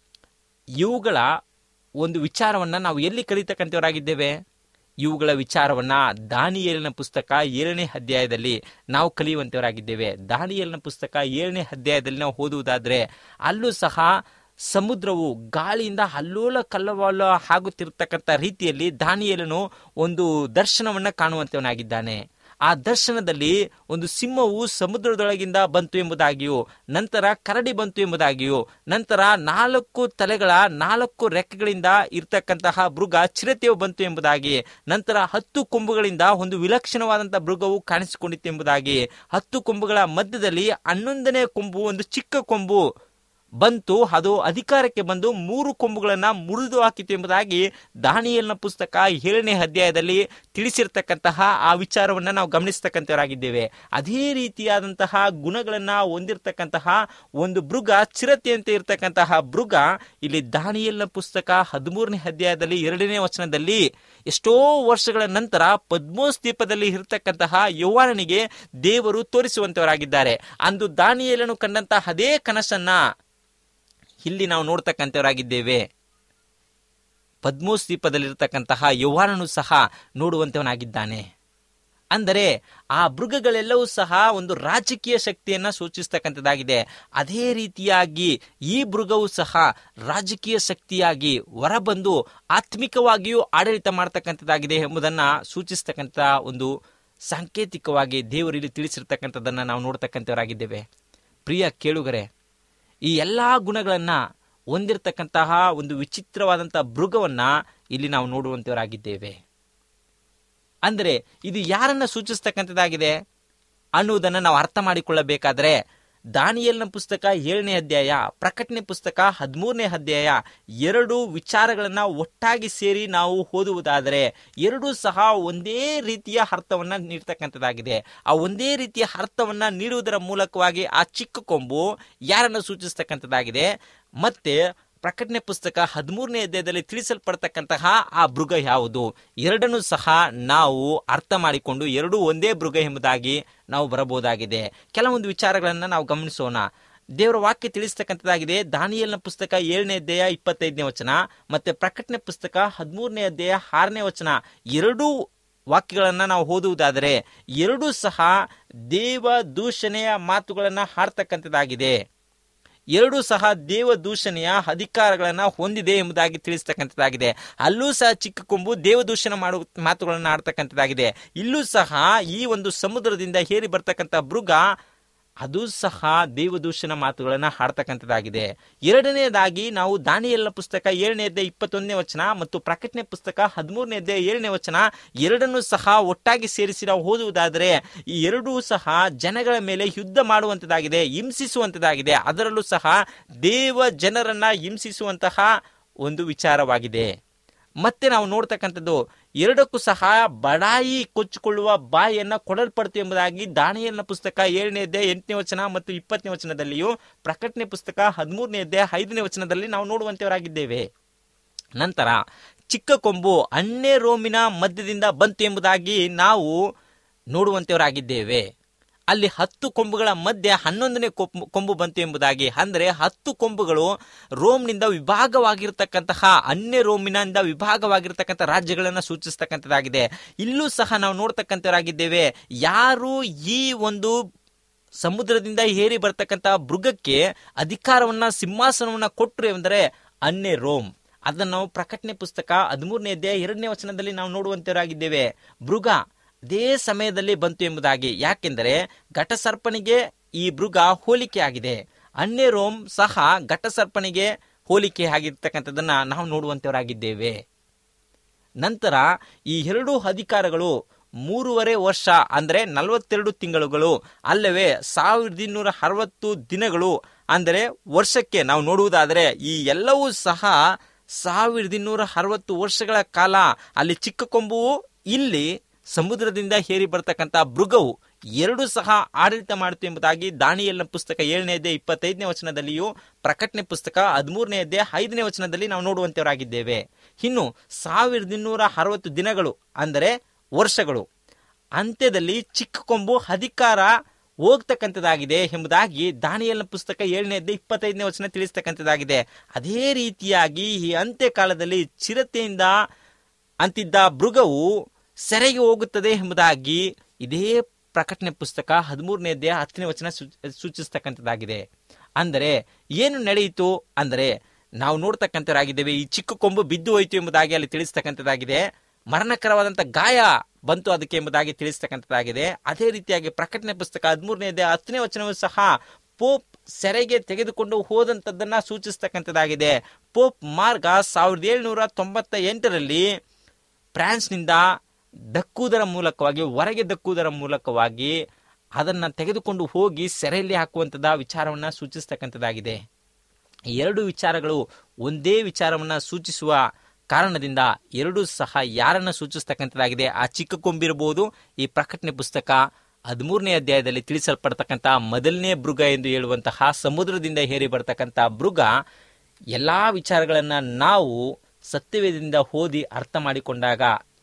ಇವುಗಳ ಒಂದು ವಿಚಾರವನ್ನು ನಾವು ಎಲ್ಲಿ ಕಲಿತಕ್ಕಂಥವರಾಗಿದ್ದೇವೆ ಇವುಗಳ ವಿಚಾರವನ್ನ ದಾನಿಯೇಲಿನ ಪುಸ್ತಕ ಏಳನೇ ಅಧ್ಯಾಯದಲ್ಲಿ ನಾವು ಕಲಿಯುವಂತವರಾಗಿದ್ದೇವೆ ದಾನಿಯೇಲಿನ ಪುಸ್ತಕ ಏಳನೇ ಅಧ್ಯಾಯದಲ್ಲಿ ನಾವು ಓದುವುದಾದ್ರೆ ಅಲ್ಲೂ ಸಹ ಸಮುದ್ರವು ಗಾಳಿಯಿಂದ ಅಲ್ಲೋಲ ಕಲ್ಲವಲ್ಲ ಆಗುತ್ತಿರತಕ್ಕಂಥ ರೀತಿಯಲ್ಲಿ ದಾನಿಯೇಲನು ಒಂದು ದರ್ಶನವನ್ನ ಕಾಣುವಂತವನಾಗಿದ್ದಾನೆ ಆ ದರ್ಶನದಲ್ಲಿ ಒಂದು ಸಿಂಹವು ಸಮುದ್ರದೊಳಗಿಂದ ಬಂತು ಎಂಬುದಾಗಿಯೂ ನಂತರ ಕರಡಿ ಬಂತು ಎಂಬುದಾಗಿಯೂ ನಂತರ ನಾಲ್ಕು ತಲೆಗಳ ನಾಲ್ಕು ರೆಕ್ಕೆಗಳಿಂದ ಇರ್ತಕ್ಕಂತಹ ಮೃಗ ಚಿರತೆಯು ಬಂತು ಎಂಬುದಾಗಿ ನಂತರ ಹತ್ತು ಕೊಂಬುಗಳಿಂದ ಒಂದು ವಿಲಕ್ಷಣವಾದಂತಹ ಮೃಗವು ಕಾಣಿಸಿಕೊಂಡಿತ್ತು ಎಂಬುದಾಗಿ ಹತ್ತು ಕೊಂಬುಗಳ ಮಧ್ಯದಲ್ಲಿ ಹನ್ನೊಂದನೇ ಕೊಂಬು ಒಂದು ಚಿಕ್ಕ ಕೊಂಬು ಬಂತು ಅದು ಅಧಿಕಾರಕ್ಕೆ ಬಂದು ಮೂರು ಕೊಂಬುಗಳನ್ನು ಮುರಿದು ಹಾಕಿತು ಎಂಬುದಾಗಿ ದಾನಿಯಲ್ನ ಪುಸ್ತಕ ಏಳನೇ ಅಧ್ಯಾಯದಲ್ಲಿ ತಿಳಿಸಿರ್ತಕ್ಕಂತಹ ಆ ವಿಚಾರವನ್ನು ನಾವು ಗಮನಿಸ್ತಕ್ಕಂಥವರಾಗಿದ್ದೇವೆ ಅದೇ ರೀತಿಯಾದಂತಹ ಗುಣಗಳನ್ನ ಹೊಂದಿರತಕ್ಕಂತಹ ಒಂದು ಮೃಗ ಚಿರತೆಯಂತೆ ಇರತಕ್ಕಂತಹ ಮೃಗ ಇಲ್ಲಿ ದಾನಿಯಲ್ನ ಪುಸ್ತಕ ಹದಿಮೂರನೇ ಅಧ್ಯಾಯದಲ್ಲಿ ಎರಡನೇ ವಚನದಲ್ಲಿ ಎಷ್ಟೋ ವರ್ಷಗಳ ನಂತರ ಪದ್ಮೋಸ್ ದ್ವೀಪದಲ್ಲಿ ಇರತಕ್ಕಂತಹ ಯೌವನನಿಗೆ ದೇವರು ತೋರಿಸುವಂತವರಾಗಿದ್ದಾರೆ ಅಂದು ದಾನಿಯೇಲನು ಕಂಡಂತಹ ಅದೇ ಕನಸನ್ನ ಇಲ್ಲಿ ನಾವು ನೋಡ್ತಕ್ಕಂಥವರಾಗಿದ್ದೇವೆ ಪದ್ಮೋಸ್ ದ್ವೀಪದಲ್ಲಿರ್ತಕ್ಕಂತಹ ಯೌವನನು ಸಹ ನೋಡುವಂತವನಾಗಿದ್ದಾನೆ ಅಂದರೆ ಆ ಮೃಗಗಳೆಲ್ಲವೂ ಸಹ ಒಂದು ರಾಜಕೀಯ ಶಕ್ತಿಯನ್ನ ಸೂಚಿಸ್ತಕ್ಕಂಥದ್ದಾಗಿದೆ ಅದೇ ರೀತಿಯಾಗಿ ಈ ಮೃಗವು ಸಹ ರಾಜಕೀಯ ಶಕ್ತಿಯಾಗಿ ಹೊರಬಂದು ಆತ್ಮಿಕವಾಗಿಯೂ ಆಡಳಿತ ಮಾಡ್ತಕ್ಕಂಥದ್ದಾಗಿದೆ ಎಂಬುದನ್ನ ಸೂಚಿಸ್ತಕ್ಕಂಥ ಒಂದು ಸಾಂಕೇತಿಕವಾಗಿ ದೇವರು ಇಲ್ಲಿ ತಿಳಿಸಿರ್ತಕ್ಕಂಥದ್ದನ್ನು ನಾವು ನೋಡ್ತಕ್ಕಂಥವರಾಗಿದ್ದೇವೆ ಪ್ರಿಯ ಕೇಳುಗರೆ ಈ ಎಲ್ಲಾ ಗುಣಗಳನ್ನ ಹೊಂದಿರತಕ್ಕಂತಹ ಒಂದು ವಿಚಿತ್ರವಾದಂತಹ ಮೃಗವನ್ನ ಇಲ್ಲಿ ನಾವು ನೋಡುವಂತವರಾಗಿದ್ದೇವೆ ಅಂದ್ರೆ ಇದು ಯಾರನ್ನ ಸೂಚಿಸ್ತಕ್ಕಂಥದ್ದಾಗಿದೆ ಅನ್ನುವುದನ್ನು ನಾವು ಅರ್ಥ ಮಾಡಿಕೊಳ್ಳಬೇಕಾದ್ರೆ ದಾನಿಯಲ್ನ ಪುಸ್ತಕ ಏಳನೇ ಅಧ್ಯಾಯ ಪ್ರಕಟಣೆ ಪುಸ್ತಕ ಹದಿಮೂರನೇ ಅಧ್ಯಾಯ ಎರಡು ವಿಚಾರಗಳನ್ನ ಒಟ್ಟಾಗಿ ಸೇರಿ ನಾವು ಓದುವುದಾದರೆ ಎರಡೂ ಸಹ ಒಂದೇ ರೀತಿಯ ಅರ್ಥವನ್ನ ನೀಡ್ತಕ್ಕಂಥದ್ದಾಗಿದೆ ಆ ಒಂದೇ ರೀತಿಯ ಅರ್ಥವನ್ನ ನೀಡುವುದರ ಮೂಲಕವಾಗಿ ಆ ಚಿಕ್ಕ ಕೊಂಬು ಯಾರನ್ನು ಸೂಚಿಸ್ತಕ್ಕಂಥದ್ದಾಗಿದೆ ಮತ್ತೆ ಪ್ರಕಟಣೆ ಪುಸ್ತಕ ಹದಿಮೂರನೇ ಅಧ್ಯಾಯದಲ್ಲಿ ತಿಳಿಸಲ್ಪಡ್ತಕ್ಕಂತಹ ಆ ಮೃಗ ಯಾವುದು ಎರಡನ್ನೂ ಸಹ ನಾವು ಅರ್ಥ ಮಾಡಿಕೊಂಡು ಎರಡೂ ಒಂದೇ ಮೃಗ ಎಂಬುದಾಗಿ ನಾವು ಬರಬಹುದಾಗಿದೆ ಕೆಲವೊಂದು ವಿಚಾರಗಳನ್ನು ನಾವು ಗಮನಿಸೋಣ ದೇವರ ವಾಕ್ಯ ತಿಳಿಸ್ತಕ್ಕಂಥದ್ದಾಗಿದೆ ದಾನಿಯಲ್ನ ಪುಸ್ತಕ ಏಳನೇ ಅಧ್ಯಾಯ ಇಪ್ಪತ್ತೈದನೇ ವಚನ ಮತ್ತೆ ಪ್ರಕಟಣೆ ಪುಸ್ತಕ ಹದಿಮೂರನೇ ಅಧ್ಯಾಯ ಆರನೇ ವಚನ ಎರಡೂ ವಾಕ್ಯಗಳನ್ನ ನಾವು ಓದುವುದಾದರೆ ಎರಡೂ ಸಹ ದೇವ ದೂಷಣೆಯ ಮಾತುಗಳನ್ನ ಹಾಡ್ತಕ್ಕಂಥದ್ದಾಗಿದೆ ಎರಡೂ ಸಹ ದೇವ ದೂಷಣೆಯ ಅಧಿಕಾರಗಳನ್ನ ಹೊಂದಿದೆ ಎಂಬುದಾಗಿ ತಿಳಿಸ್ತಕ್ಕಂಥದ್ದಾಗಿದೆ ಅಲ್ಲೂ ಸಹ ಚಿಕ್ಕ ಕೊಂಬು ದೇವದೂಷಣ ಮಾಡುವ ಮಾತುಗಳನ್ನು ಆಡ್ತಕ್ಕಂಥದ್ದಾಗಿದೆ ಇಲ್ಲೂ ಸಹ ಈ ಒಂದು ಸಮುದ್ರದಿಂದ ಹೇರಿ ಬರ್ತಕ್ಕಂಥ ಮೃಗ ಅದು ಸಹ ದೇವದೂಷಣ ಮಾತುಗಳನ್ನು ಹಾಡ್ತಕ್ಕಂಥದ್ದಾಗಿದೆ ಎರಡನೇದಾಗಿ ನಾವು ದಾನಿಯಲ್ಲ ಪುಸ್ತಕ ಏಳನೇ ಅಧ್ಯಾಯ ಇಪ್ಪತ್ತೊಂದನೇ ವಚನ ಮತ್ತು ಪ್ರಕಟಣೆ ಪುಸ್ತಕ ಹದಿಮೂರನೇ ಅಧ್ಯಾಯ ಏಳನೇ ವಚನ ಎರಡನ್ನೂ ಸಹ ಒಟ್ಟಾಗಿ ಸೇರಿಸಿ ನಾವು ಓದುವುದಾದರೆ ಈ ಎರಡೂ ಸಹ ಜನಗಳ ಮೇಲೆ ಯುದ್ಧ ಮಾಡುವಂಥದ್ದಾಗಿದೆ ಹಿಂಸಿಸುವಂಥದ್ದಾಗಿದೆ ಅದರಲ್ಲೂ ಸಹ ದೇವ ಜನರನ್ನ ಹಿಂಸಿಸುವಂತಹ ಒಂದು ವಿಚಾರವಾಗಿದೆ ಮತ್ತೆ ನಾವು ನೋಡ್ತಕ್ಕಂಥದ್ದು ಎರಡಕ್ಕೂ ಸಹ ಬಡಾಯಿ ಕೊಚ್ಚಿಕೊಳ್ಳುವ ಬಾಯಿಯನ್ನ ಕೊಡಲ್ಪಡ್ತು ಎಂಬುದಾಗಿ ದಾನಿಯಲ್ನ ಪುಸ್ತಕ ಏಳನೇ ಅಧ್ಯಾಯ ಎಂಟನೇ ವಚನ ಮತ್ತು ಇಪ್ಪತ್ತನೇ ವಚನದಲ್ಲಿಯೂ ಪ್ರಕಟಣೆ ಪುಸ್ತಕ ಹದಿಮೂರನೇ ಅಧ್ಯಾಯ ಐದನೇ ವಚನದಲ್ಲಿ ನಾವು ನೋಡುವಂತವರಾಗಿದ್ದೇವೆ ನಂತರ ಚಿಕ್ಕ ಕೊಂಬು ಅಣ್ಣೆ ರೋಮಿನ ಮಧ್ಯದಿಂದ ಬಂತು ಎಂಬುದಾಗಿ ನಾವು ನೋಡುವಂತವರಾಗಿದ್ದೇವೆ ಅಲ್ಲಿ ಹತ್ತು ಕೊಂಬುಗಳ ಮಧ್ಯೆ ಹನ್ನೊಂದನೇ ಕೊಂಬು ಕೊಂಬು ಬಂತು ಎಂಬುದಾಗಿ ಅಂದರೆ ಹತ್ತು ಕೊಂಬುಗಳು ರೋಮ್ನಿಂದ ವಿಭಾಗವಾಗಿರ್ತಕ್ಕಂತಹ ಅನ್ಯ ರೋಮಿನಿಂದ ವಿಭಾಗವಾಗಿರ್ತಕ್ಕಂಥ ರಾಜ್ಯಗಳನ್ನು ಸೂಚಿಸ್ತಕ್ಕಂಥದ್ದಾಗಿದೆ ಇಲ್ಲೂ ಸಹ ನಾವು ನೋಡ್ತಕ್ಕಂಥವರಾಗಿದ್ದೇವೆ ಯಾರು ಈ ಒಂದು ಸಮುದ್ರದಿಂದ ಏರಿ ಬರ್ತಕ್ಕಂಥ ಮೃಗಕ್ಕೆ ಅಧಿಕಾರವನ್ನ ಸಿಂಹಾಸನವನ್ನ ಕೊಟ್ಟರು ಎಂದರೆ ಅನ್ಯ ರೋಮ್ ಅದನ್ನು ನಾವು ಪ್ರಕಟಣೆ ಪುಸ್ತಕ ಹದಿಮೂರನೇ ಅಧ್ಯಾಯ ಎರಡನೇ ವಚನದಲ್ಲಿ ನಾವು ನೋಡುವಂತವರಾಗಿದ್ದೇವೆ ಮೃಗ ಅದೇ ಸಮಯದಲ್ಲಿ ಬಂತು ಎಂಬುದಾಗಿ ಯಾಕೆಂದರೆ ಘಟಸರ್ಪನಿಗೆ ಈ ಮೃಗ ಹೋಲಿಕೆ ಆಗಿದೆ ಅನ್ಯ ರೋಮ್ ಸಹ ಘಟಸರ್ಪನಿಗೆ ಹೋಲಿಕೆ ಆಗಿರ್ತಕ್ಕಂಥದ್ದನ್ನ ನಾವು ನೋಡುವಂತವರಾಗಿದ್ದೇವೆ ನಂತರ ಈ ಎರಡೂ ಅಧಿಕಾರಗಳು ಮೂರುವರೆ ವರ್ಷ ಅಂದ್ರೆ ನಲವತ್ತೆರಡು ತಿಂಗಳುಗಳು ಅಲ್ಲವೇ ಸಾವಿರದ ಇನ್ನೂರ ಅರವತ್ತು ದಿನಗಳು ಅಂದರೆ ವರ್ಷಕ್ಕೆ ನಾವು ನೋಡುವುದಾದರೆ ಈ ಎಲ್ಲವೂ ಸಹ ಸಾವಿರದ ಇನ್ನೂರ ಅರವತ್ತು ವರ್ಷಗಳ ಕಾಲ ಅಲ್ಲಿ ಚಿಕ್ಕ ಕೊಂಬುವು ಇಲ್ಲಿ ಸಮುದ್ರದಿಂದ ಹೇರಿ ಬರ್ತಕ್ಕಂಥ ಮೃಗವು ಎರಡು ಸಹ ಆಡಳಿತ ಮಾಡಿತು ಎಂಬುದಾಗಿ ದಾನಿಯಲ್ನ ಪುಸ್ತಕ ಏಳನೇ ಅಧ್ಯಾಯ ಇಪ್ಪತ್ತೈದನೇ ವಚನದಲ್ಲಿಯೂ ಪ್ರಕಟಣೆ ಪುಸ್ತಕ ಹದಿಮೂರನೇ ಅಧ್ಯಾಯ ಐದನೇ ವಚನದಲ್ಲಿ ನಾವು ನೋಡುವಂತವರಾಗಿದ್ದೇವೆ ಇನ್ನು ಸಾವಿರದ ಇನ್ನೂರ ಅರವತ್ತು ದಿನಗಳು ಅಂದರೆ ವರ್ಷಗಳು ಅಂತ್ಯದಲ್ಲಿ ಚಿಕ್ಕ ಕೊಂಬು ಅಧಿಕಾರ ಹೋಗ್ತಕ್ಕಂಥದ್ದಾಗಿದೆ ಎಂಬುದಾಗಿ ದಾನಿಯಲ್ನ ಪುಸ್ತಕ ಏಳನೇ ಅಧ್ಯಾಯ ಇಪ್ಪತ್ತೈದನೇ ವಚನ ತಿಳಿಸ್ತಕ್ಕಂಥದ್ದಾಗಿದೆ ಅದೇ ರೀತಿಯಾಗಿ ಈ ಅಂತ್ಯಕಾಲದಲ್ಲಿ ಚಿರತೆಯಿಂದ ಅಂತಿದ್ದ ಮೃಗವು ಸೆರೆಗೆ ಹೋಗುತ್ತದೆ ಎಂಬುದಾಗಿ ಇದೇ ಪ್ರಕಟಣೆ ಪುಸ್ತಕ ಹದಿಮೂರನೇ ಅಧ್ಯಾಯ ಹತ್ತನೇ ವಚನ ಸೂಚಿಸ್ತಕ್ಕಂಥದ್ದಾಗಿದೆ ಅಂದರೆ ಏನು ನಡೆಯಿತು ಅಂದರೆ ನಾವು ನೋಡ್ತಕ್ಕಂಥವರಾಗಿದ್ದೇವೆ ಈ ಚಿಕ್ಕ ಕೊಂಬು ಬಿದ್ದು ಹೋಯಿತು ಎಂಬುದಾಗಿ ಅಲ್ಲಿ ತಿಳಿಸ್ತಕ್ಕಂಥದ್ದಾಗಿದೆ ಮರಣಕರವಾದಂಥ ಗಾಯ ಬಂತು ಅದಕ್ಕೆ ಎಂಬುದಾಗಿ ತಿಳಿಸ್ತಕ್ಕಂಥದ್ದಾಗಿದೆ ಅದೇ ರೀತಿಯಾಗಿ ಪ್ರಕಟಣೆ ಪುಸ್ತಕ ಹದಿಮೂರನೇ ಅಧ್ಯಾಯ ಹತ್ತನೇ ವಚನವೂ ಸಹ ಪೋಪ್ ಸೆರೆಗೆ ತೆಗೆದುಕೊಂಡು ಹೋದಂಥದ್ದನ್ನ ಸೂಚಿಸ್ತಕ್ಕಂಥದ್ದಾಗಿದೆ ಪೋಪ್ ಮಾರ್ಗ ಸಾವಿರದ ಏಳುನೂರ ತೊಂಬತ್ತ ಎಂಟರಲ್ಲಿ ಫ್ರಾನ್ಸ್ನಿಂದ ದಕ್ಕುವುದರ ಮೂಲಕವಾಗಿ ಹೊರಗೆ ದಕ್ಕುವುದರ ಮೂಲಕವಾಗಿ ಅದನ್ನು ತೆಗೆದುಕೊಂಡು ಹೋಗಿ ಸೆರೆಯಲ್ಲಿ ಹಾಕುವಂಥದ್ದು ವಿಚಾರವನ್ನು ಸೂಚಿಸ್ತಕ್ಕಂಥದ್ದಾಗಿದೆ ಎರಡು ವಿಚಾರಗಳು ಒಂದೇ ವಿಚಾರವನ್ನು ಸೂಚಿಸುವ ಕಾರಣದಿಂದ ಎರಡೂ ಸಹ ಯಾರನ್ನು ಸೂಚಿಸ್ತಕ್ಕಂಥದ್ದಾಗಿದೆ ಆ ಚಿಕ್ಕ ಕೊಂಬಿರಬಹುದು ಈ ಪ್ರಕಟಣೆ ಪುಸ್ತಕ ಹದಿಮೂರನೇ ಅಧ್ಯಾಯದಲ್ಲಿ ತಿಳಿಸಲ್ಪಡ್ತಕ್ಕಂಥ ಮೊದಲನೇ ಮೃಗ ಎಂದು ಹೇಳುವಂತಹ ಸಮುದ್ರದಿಂದ ಹೇರಿ ಬರ್ತಕ್ಕಂಥ ಮೃಗ ಎಲ್ಲಾ ವಿಚಾರಗಳನ್ನ ನಾವು ಸತ್ಯವೇದದಿಂದ ಓದಿ ಅರ್ಥ ಮಾಡಿಕೊಂಡಾಗ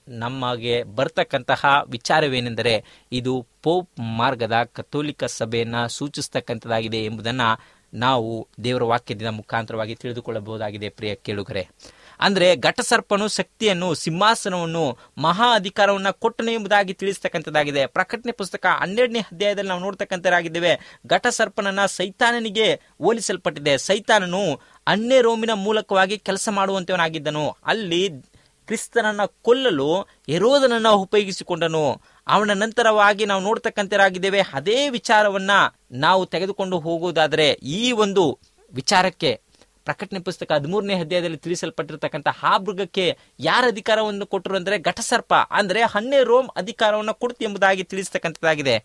ನಮಗೆ ಬರ್ತಕ್ಕಂತಹ ವಿಚಾರವೇನೆಂದರೆ ಇದು ಪೋಪ್ ಮಾರ್ಗದ ಕಥೋಲಿಕ ಸಭೆಯನ್ನ ಸೂಚಿಸ್ತಕ್ಕಂಥದ್ದಾಗಿದೆ ಎಂಬುದನ್ನು ನಾವು ದೇವರ ವಾಕ್ಯದಿಂದ ಮುಖಾಂತರವಾಗಿ ತಿಳಿದುಕೊಳ್ಳಬಹುದಾಗಿದೆ ಪ್ರಿಯ ಕೇಳುಗರೆ ಅಂದ್ರೆ ಘಟಸರ್ಪನು ಶಕ್ತಿಯನ್ನು ಸಿಂಹಾಸನವನ್ನು ಮಹಾ ಅಧಿಕಾರವನ್ನ ಕೊಟ್ಟನು ಎಂಬುದಾಗಿ ತಿಳಿಸ್ತಕ್ಕಂಥದ್ದಾಗಿದೆ ಪ್ರಕಟಣೆ ಪುಸ್ತಕ ಹನ್ನೆರಡನೇ ಅಧ್ಯಾಯದಲ್ಲಿ ನಾವು ನೋಡ್ತಕ್ಕಂಥರಾಗಿದ್ದೇವೆ ಘಟಸರ್ಪನನ್ನ ಸೈತಾನನಿಗೆ ಹೋಲಿಸಲ್ಪಟ್ಟಿದೆ ಸೈತಾನನು ಅನ್ಯ ರೋಮಿನ ಮೂಲಕವಾಗಿ ಕೆಲಸ ಮಾಡುವಂತವನಾಗಿದ್ದನು ಅಲ್ಲಿ ಕ್ರಿಸ್ತನನ್ನ ಕೊಲ್ಲಲು ಎರೋದನನ್ನ ಉಪಯೋಗಿಸಿಕೊಂಡನು ಅವನ ನಂತರವಾಗಿ ನಾವು ನೋಡ್ತಕ್ಕಂಥರಾಗಿದ್ದೇವೆ ಅದೇ ವಿಚಾರವನ್ನ ನಾವು ತೆಗೆದುಕೊಂಡು ಹೋಗುವುದಾದರೆ ಈ ಒಂದು ವಿಚಾರಕ್ಕೆ ಪ್ರಕಟಣೆ ಪುಸ್ತಕ ಹದಿಮೂರನೇ ಅಧ್ಯಾಯದಲ್ಲಿ ತಿಳಿಸಲ್ಪಟ್ಟಿರ್ತಕ್ಕಂಥ ಆ ಮೃಗಕ್ಕೆ ಯಾರ ಅಧಿಕಾರವನ್ನು ಕೊಟ್ಟರು ಅಂದ್ರೆ ಘಟಸರ್ಪ ಅಂದ್ರೆ ಹನ್ನೆ ರೋಮ್ ಅಧಿಕಾರವನ್ನು ಕೊಡ್ತಿ ಎಂಬುದಾಗಿ ತಿಳಿಸ್ತಕ್ಕಂಥದ್ದಾಗಿದೆ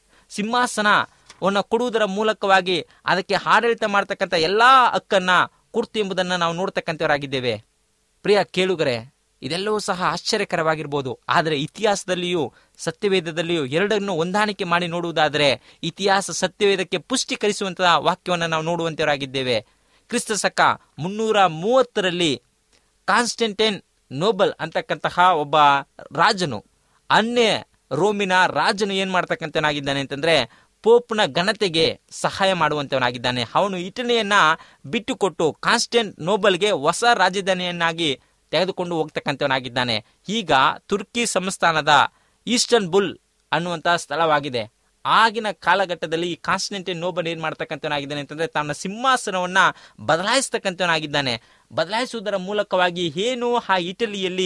ಸಿಂಹಾಸನವನ್ನು ಕೊಡುವುದರ ಮೂಲಕವಾಗಿ ಅದಕ್ಕೆ ಆಡಳಿತ ಮಾಡ್ತಕ್ಕಂಥ ಎಲ್ಲಾ ಹಕ್ಕನ್ನ ಕೊಡ್ತು ಎಂಬುದನ್ನು ನಾವು ನೋಡ್ತಕ್ಕಂಥವರಾಗಿದ್ದೇವೆ ಪ್ರಿಯ ಕೇಳುಗರೆ ಇದೆಲ್ಲವೂ ಸಹ ಆಶ್ಚರ್ಯಕರವಾಗಿರ್ಬೋದು ಆದರೆ ಇತಿಹಾಸದಲ್ಲಿಯೂ ಸತ್ಯವೇದದಲ್ಲಿಯೂ ಎರಡನ್ನು ಹೊಂದಾಣಿಕೆ ಮಾಡಿ ನೋಡುವುದಾದರೆ ಇತಿಹಾಸ ಸತ್ಯವೇದಕ್ಕೆ ಪುಷ್ಟೀಕರಿಸುವಂತಹ ವಾಕ್ಯವನ್ನು ನಾವು ನೋಡುವಂತವರಾಗಿದ್ದೇವೆ ಕ್ರಿಸ್ತ ಶಕ ಮುನ್ನೂರ ಮೂವತ್ತರಲ್ಲಿ ಕಾನ್ಸ್ಟೆಂಟೈನ್ ನೋಬಲ್ ಅಂತಕ್ಕಂತಹ ಒಬ್ಬ ರಾಜನು ಅನ್ಯ ರೋಮಿನ ರಾಜನು ಏನ್ ಮಾಡ್ತಕ್ಕಂಥನಾಗಿದ್ದಾನೆ ಅಂತಂದ್ರೆ ಪೋಪ್ನ ಘನತೆಗೆ ಸಹಾಯ ಮಾಡುವಂತವನಾಗಿದ್ದಾನೆ ಅವನು ಇಟಲಿಯನ್ನ ಬಿಟ್ಟುಕೊಟ್ಟು ಕಾನ್ಸ್ಟೆಂಟ್ ನೋಬಲ್ಗೆ ಹೊಸ ರಾಜಧಾನಿಯನ್ನಾಗಿ ತೆಗೆದುಕೊಂಡು ಹೋಗ್ತಕ್ಕಂಥವನಾಗಿದ್ದಾನೆ ಈಗ ತುರ್ಕಿ ಸಂಸ್ಥಾನದ ಈಸ್ಟರ್ನ್ ಬುಲ್ ಅನ್ನುವಂತಹ ಸ್ಥಳವಾಗಿದೆ ಆಗಿನ ಕಾಲಘಟ್ಟದಲ್ಲಿ ಈ ಕಾನ್ಸ್ಟೆಂಟೈನ್ ನೋಬಲ್ ಏನ್ ಮಾಡ್ತಕ್ಕಂಥವನಾಗಿದ್ದಾನೆ ಅಂತಂದ್ರೆ ತನ್ನ ಸಿಂಹಾಸನವನ್ನ ಬದಲಾಯಿಸ್ತಕ್ಕಂಥವನಾಗಿದ್ದಾನೆ ಬದಲಾಯಿಸುವುದರ ಮೂಲಕವಾಗಿ ಏನು ಆ ಇಟಲಿಯಲ್ಲಿ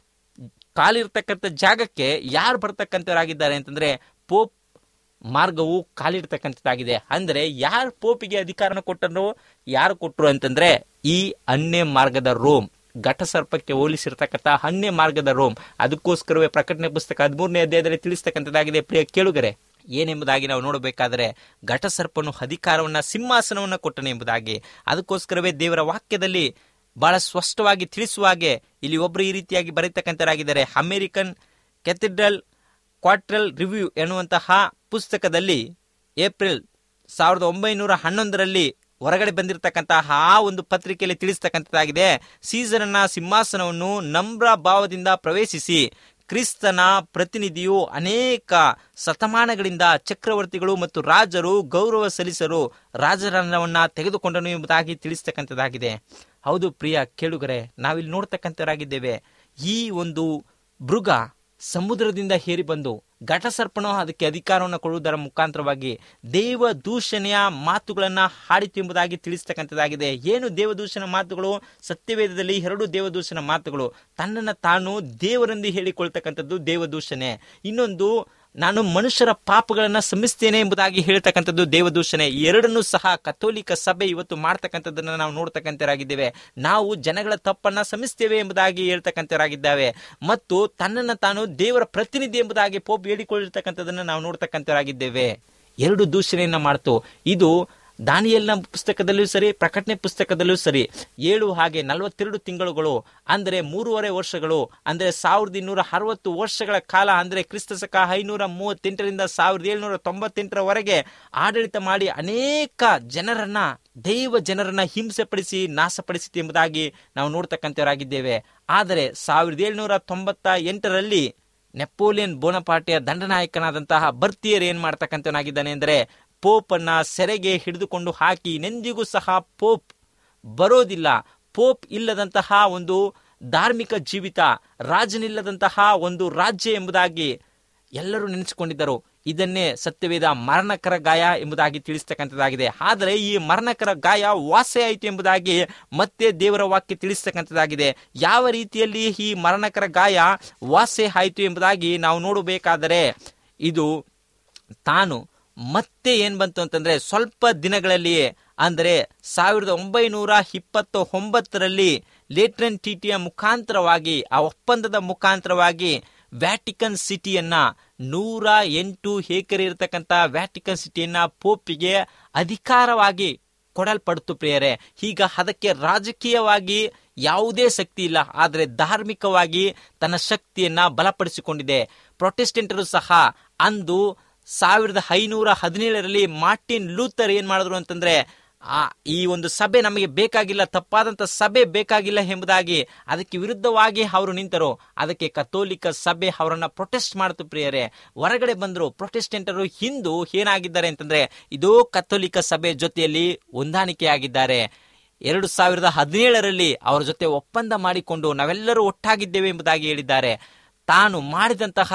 ಕಾಲಿರ್ತಕ್ಕಂಥ ಜಾಗಕ್ಕೆ ಯಾರು ಬರ್ತಕ್ಕಂಥವರಾಗಿದ್ದಾರೆ ಅಂತಂದ್ರೆ ಪೋಪ್ ಮಾರ್ಗವು ಕಾಲಿರ್ತಕ್ಕಂಥದ್ದಾಗಿದೆ ಅಂದ್ರೆ ಯಾರು ಪೋಪಿಗೆ ಅಧಿಕಾರನ ಕೊಟ್ಟರು ಯಾರು ಕೊಟ್ಟರು ಅಂತಂದ್ರೆ ಈ ಅನ್ಯ ಮಾರ್ಗದ ರೋಮ್ ಘಟಸರ್ಪಕ್ಕೆ ಹೋಲಿಸಿರ್ತಕ್ಕಂಥ ಅನ್ಯ ಮಾರ್ಗದ ರೋಮ್ ಅದಕ್ಕೋಸ್ಕರವೇ ಪ್ರಕಟಣೆ ಪುಸ್ತಕ ಹದಿಮೂರನೇ ಅಧ್ಯಾಯದಲ್ಲಿ ತಿಳಿಸ್ತಕ್ಕಂಥದ್ದಾಗಿದೆ ಪ್ರಿಯ ಕೇಳುಗರೆ ಏನೆಂಬುದಾಗಿ ನಾವು ನೋಡಬೇಕಾದರೆ ಘಟಸರ್ಪನು ಅಧಿಕಾರವನ್ನ ಸಿಂಹಾಸನವನ್ನ ಕೊಟ್ಟನು ಎಂಬುದಾಗಿ ಅದಕ್ಕೋಸ್ಕರವೇ ದೇವರ ವಾಕ್ಯದಲ್ಲಿ ಬಹಳ ಸ್ಪಷ್ಟವಾಗಿ ತಿಳಿಸುವ ಹಾಗೆ ಇಲ್ಲಿ ಒಬ್ಬರು ಈ ರೀತಿಯಾಗಿ ಬರೀತಕ್ಕಂಥರಾಗಿದ್ದಾರೆ ಅಮೆರಿಕನ್ ಕೆಥಿಡ್ರಲ್ ಕ್ವಾಟ್ರಲ್ ರಿವ್ಯೂ ಎನ್ನುವಂತಹ ಪುಸ್ತಕದಲ್ಲಿ ಏಪ್ರಿಲ್ ಸಾವಿರದ ಒಂಬೈನೂರ ಹನ್ನೊಂದರಲ್ಲಿ ಹೊರಗಡೆ ಬಂದಿರತಕ್ಕಂತಹ ಆ ಒಂದು ಪತ್ರಿಕೆಯಲ್ಲಿ ತಿಳಿಸ್ತಕ್ಕಂಥದ್ದಾಗಿದೆ ಸೀಸರನ ಸಿಂಹಾಸನವನ್ನು ನಮ್ರ ಭಾವದಿಂದ ಪ್ರವೇಶಿಸಿ ಕ್ರಿಸ್ತನ ಪ್ರತಿನಿಧಿಯು ಅನೇಕ ಶತಮಾನಗಳಿಂದ ಚಕ್ರವರ್ತಿಗಳು ಮತ್ತು ರಾಜರು ಗೌರವ ಸಲ್ಲಿಸರು ರಾಜರನ್ನವನ್ನ ತೆಗೆದುಕೊಂಡನು ಎಂಬುದಾಗಿ ತಿಳಿಸ್ತಕ್ಕಂಥದ್ದಾಗಿದೆ ಹೌದು ಪ್ರಿಯ ಕೇಳುಗರೆ ನಾವಿಲ್ಲಿ ನೋಡ್ತಕ್ಕಂಥವರಾಗಿದ್ದೇವೆ ಈ ಒಂದು ಮೃಗ ಸಮುದ್ರದಿಂದ ಹೇರಿ ಬಂದು ಘಟಸರ್ಪಣೋ ಅದಕ್ಕೆ ಅಧಿಕಾರವನ್ನು ಕೊಡುವುದರ ಮುಖಾಂತರವಾಗಿ ದೇವ ದೂಷಣೆಯ ಮಾತುಗಳನ್ನ ಹಾಡಿತು ಎಂಬುದಾಗಿ ತಿಳಿಸ್ತಕ್ಕಂಥದ್ದಾಗಿದೆ ಏನು ದೇವದೂಷಣ ಮಾತುಗಳು ಸತ್ಯವೇದದಲ್ಲಿ ಎರಡು ದೇವದೂಷಣ ಮಾತುಗಳು ತನ್ನನ್ನು ತಾನು ದೇವರೆಂದು ಹೇಳಿಕೊಳ್ತಕ್ಕಂಥದ್ದು ದೇವದೂಷಣೆ ಇನ್ನೊಂದು ನಾನು ಮನುಷ್ಯರ ಪಾಪಗಳನ್ನ ಸಮಿಸ್ತೇನೆ ಎಂಬುದಾಗಿ ಹೇಳ್ತಕ್ಕಂಥದ್ದು ದೇವದೂಷಣೆ ಈ ಎರಡನ್ನೂ ಸಹ ಕಥೋಲಿಕ ಸಭೆ ಇವತ್ತು ಮಾಡ್ತಕ್ಕಂಥದ್ದನ್ನ ನಾವು ನೋಡ್ತಕ್ಕಂಥರಾಗಿದ್ದೇವೆ ನಾವು ಜನಗಳ ತಪ್ಪನ್ನ ಸಮಿಸ್ತೇವೆ ಎಂಬುದಾಗಿ ಹೇಳ್ತಕ್ಕಂಥರಾಗಿದ್ದಾವೆ ಮತ್ತು ತನ್ನನ್ನು ತಾನು ದೇವರ ಪ್ರತಿನಿಧಿ ಎಂಬುದಾಗಿ ಪೋಪ್ ಹೇಳಿಕೊಳ್ಳಿರ್ತಕ್ಕಂಥದ್ದನ್ನ ನಾವು ನೋಡ್ತಕ್ಕಂಥರಾಗಿದ್ದೇವೆ ಎರಡು ದೂಷಣೆಯನ್ನ ಮಾಡ್ತು ಇದು ದಾನಿಯಲ್ನ ಪುಸ್ತಕದಲ್ಲೂ ಸರಿ ಪ್ರಕಟಣೆ ಪುಸ್ತಕದಲ್ಲೂ ಸರಿ ಏಳು ಹಾಗೆ ನಲವತ್ತೆರಡು ತಿಂಗಳುಗಳು ಅಂದರೆ ಮೂರುವರೆ ವರ್ಷಗಳು ಅಂದರೆ ಸಾವಿರದ ಇನ್ನೂರ ಅರವತ್ತು ವರ್ಷಗಳ ಕಾಲ ಅಂದರೆ ಕ್ರಿಸ್ತ ಶಕ ಐನೂರ ಮೂವತ್ತೆಂಟರಿಂದ ಸಾವಿರದ ಏಳ್ನೂರ ತೊಂಬತ್ತೆಂಟರವರೆಗೆ ಆಡಳಿತ ಮಾಡಿ ಅನೇಕ ಜನರನ್ನ ದೈವ ಜನರನ್ನ ಹಿಂಸೆಪಡಿಸಿ ನಾಶಪಡಿಸಿತು ಎಂಬುದಾಗಿ ನಾವು ನೋಡ್ತಕ್ಕಂಥವರಾಗಿದ್ದೇವೆ ಆದರೆ ಸಾವಿರದ ಏಳ್ನೂರ ತೊಂಬತ್ತ ಎಂಟರಲ್ಲಿ ನೆಪೋಲಿಯನ್ ಬೋನಪಾಟೆಯ ದಂಡನಾಯಕನಾದಂತಹ ಬರ್ತಿಯರ್ ಏನ್ ಮಾಡ್ತಕ್ಕಂಥವನಾಗಿದ್ದಾನೆ ಅಂದರೆ ಪೋಪ್ ಅನ್ನ ಸೆರೆಗೆ ಹಿಡಿದುಕೊಂಡು ಹಾಕಿ ನೆಂದಿಗೂ ಸಹ ಪೋಪ್ ಬರೋದಿಲ್ಲ ಪೋಪ್ ಇಲ್ಲದಂತಹ ಒಂದು ಧಾರ್ಮಿಕ ಜೀವಿತ ರಾಜನಿಲ್ಲದಂತಹ ಒಂದು ರಾಜ್ಯ ಎಂಬುದಾಗಿ ಎಲ್ಲರೂ ನೆನೆಸಿಕೊಂಡಿದ್ದರು ಇದನ್ನೇ ಸತ್ಯವೇದ ಮರಣಕರ ಗಾಯ ಎಂಬುದಾಗಿ ತಿಳಿಸ್ತಕ್ಕಂಥದ್ದಾಗಿದೆ ಆದರೆ ಈ ಮರಣಕರ ಗಾಯ ವಾಸೆ ಆಯಿತು ಎಂಬುದಾಗಿ ಮತ್ತೆ ದೇವರ ವಾಕ್ಯ ತಿಳಿಸ್ತಕ್ಕಂಥದ್ದಾಗಿದೆ ಯಾವ ರೀತಿಯಲ್ಲಿ ಈ ಮರಣಕರ ಗಾಯ ವಾಸೆ ಆಯಿತು ಎಂಬುದಾಗಿ ನಾವು ನೋಡಬೇಕಾದರೆ ಇದು ತಾನು ಮತ್ತೆ ಏನ್ ಬಂತು ಅಂತಂದ್ರೆ ಸ್ವಲ್ಪ ದಿನಗಳಲ್ಲಿಯೇ ಅಂದರೆ ಸಾವಿರದ ಒಂಬೈನೂರ ಇಪ್ಪತ್ತ ಒಂಬತ್ತರಲ್ಲಿ ಲೇಟ್ರನ್ ಟಿಟಿಯ ಮುಖಾಂತರವಾಗಿ ಆ ಒಪ್ಪಂದದ ಮುಖಾಂತರವಾಗಿ ವ್ಯಾಟಿಕನ್ ಸಿಟಿಯನ್ನ ನೂರ ಎಂಟು ಏಕರೆ ಇರತಕ್ಕಂತ ವ್ಯಾಟಿಕನ್ ಸಿಟಿಯನ್ನ ಪೋಪಿಗೆ ಅಧಿಕಾರವಾಗಿ ಕೊಡಲ್ಪಡ್ತು ಪ್ರಿಯರೇ ಈಗ ಅದಕ್ಕೆ ರಾಜಕೀಯವಾಗಿ ಯಾವುದೇ ಶಕ್ತಿ ಇಲ್ಲ ಆದರೆ ಧಾರ್ಮಿಕವಾಗಿ ತನ್ನ ಶಕ್ತಿಯನ್ನ ಬಲಪಡಿಸಿಕೊಂಡಿದೆ ಪ್ರೊಟೆಸ್ಟೆಂಟರು ಸಹ ಅಂದು ಸಾವಿರದ ಐನೂರ ಹದಿನೇಳರಲ್ಲಿ ಮಾರ್ಟಿನ್ ಲೂಥರ್ ಏನ್ ಮಾಡಿದ್ರು ಅಂತಂದ್ರೆ ಆ ಈ ಒಂದು ಸಭೆ ನಮಗೆ ಬೇಕಾಗಿಲ್ಲ ತಪ್ಪಾದಂತ ಸಭೆ ಬೇಕಾಗಿಲ್ಲ ಎಂಬುದಾಗಿ ಅದಕ್ಕೆ ವಿರುದ್ಧವಾಗಿ ಅವರು ನಿಂತರು ಅದಕ್ಕೆ ಕಥೋಲಿಕ ಸಭೆ ಅವರನ್ನ ಪ್ರೊಟೆಸ್ಟ್ ಮಾಡಿತು ಪ್ರಿಯರೇ ಹೊರಗಡೆ ಬಂದರು ಪ್ರೊಟೆಸ್ಟೆಂಟರು ಹಿಂದೂ ಏನಾಗಿದ್ದಾರೆ ಅಂತಂದ್ರೆ ಇದು ಕಥೋಲಿಕ ಸಭೆ ಜೊತೆಯಲ್ಲಿ ಹೊಂದಾಣಿಕೆಯಾಗಿದ್ದಾರೆ ಎರಡು ಸಾವಿರದ ಹದಿನೇಳರಲ್ಲಿ ಅವರ ಜೊತೆ ಒಪ್ಪಂದ ಮಾಡಿಕೊಂಡು ನಾವೆಲ್ಲರೂ ಒಟ್ಟಾಗಿದ್ದೇವೆ ಎಂಬುದಾಗಿ ಹೇಳಿದ್ದಾರೆ ತಾನು ಮಾಡಿದಂತಹ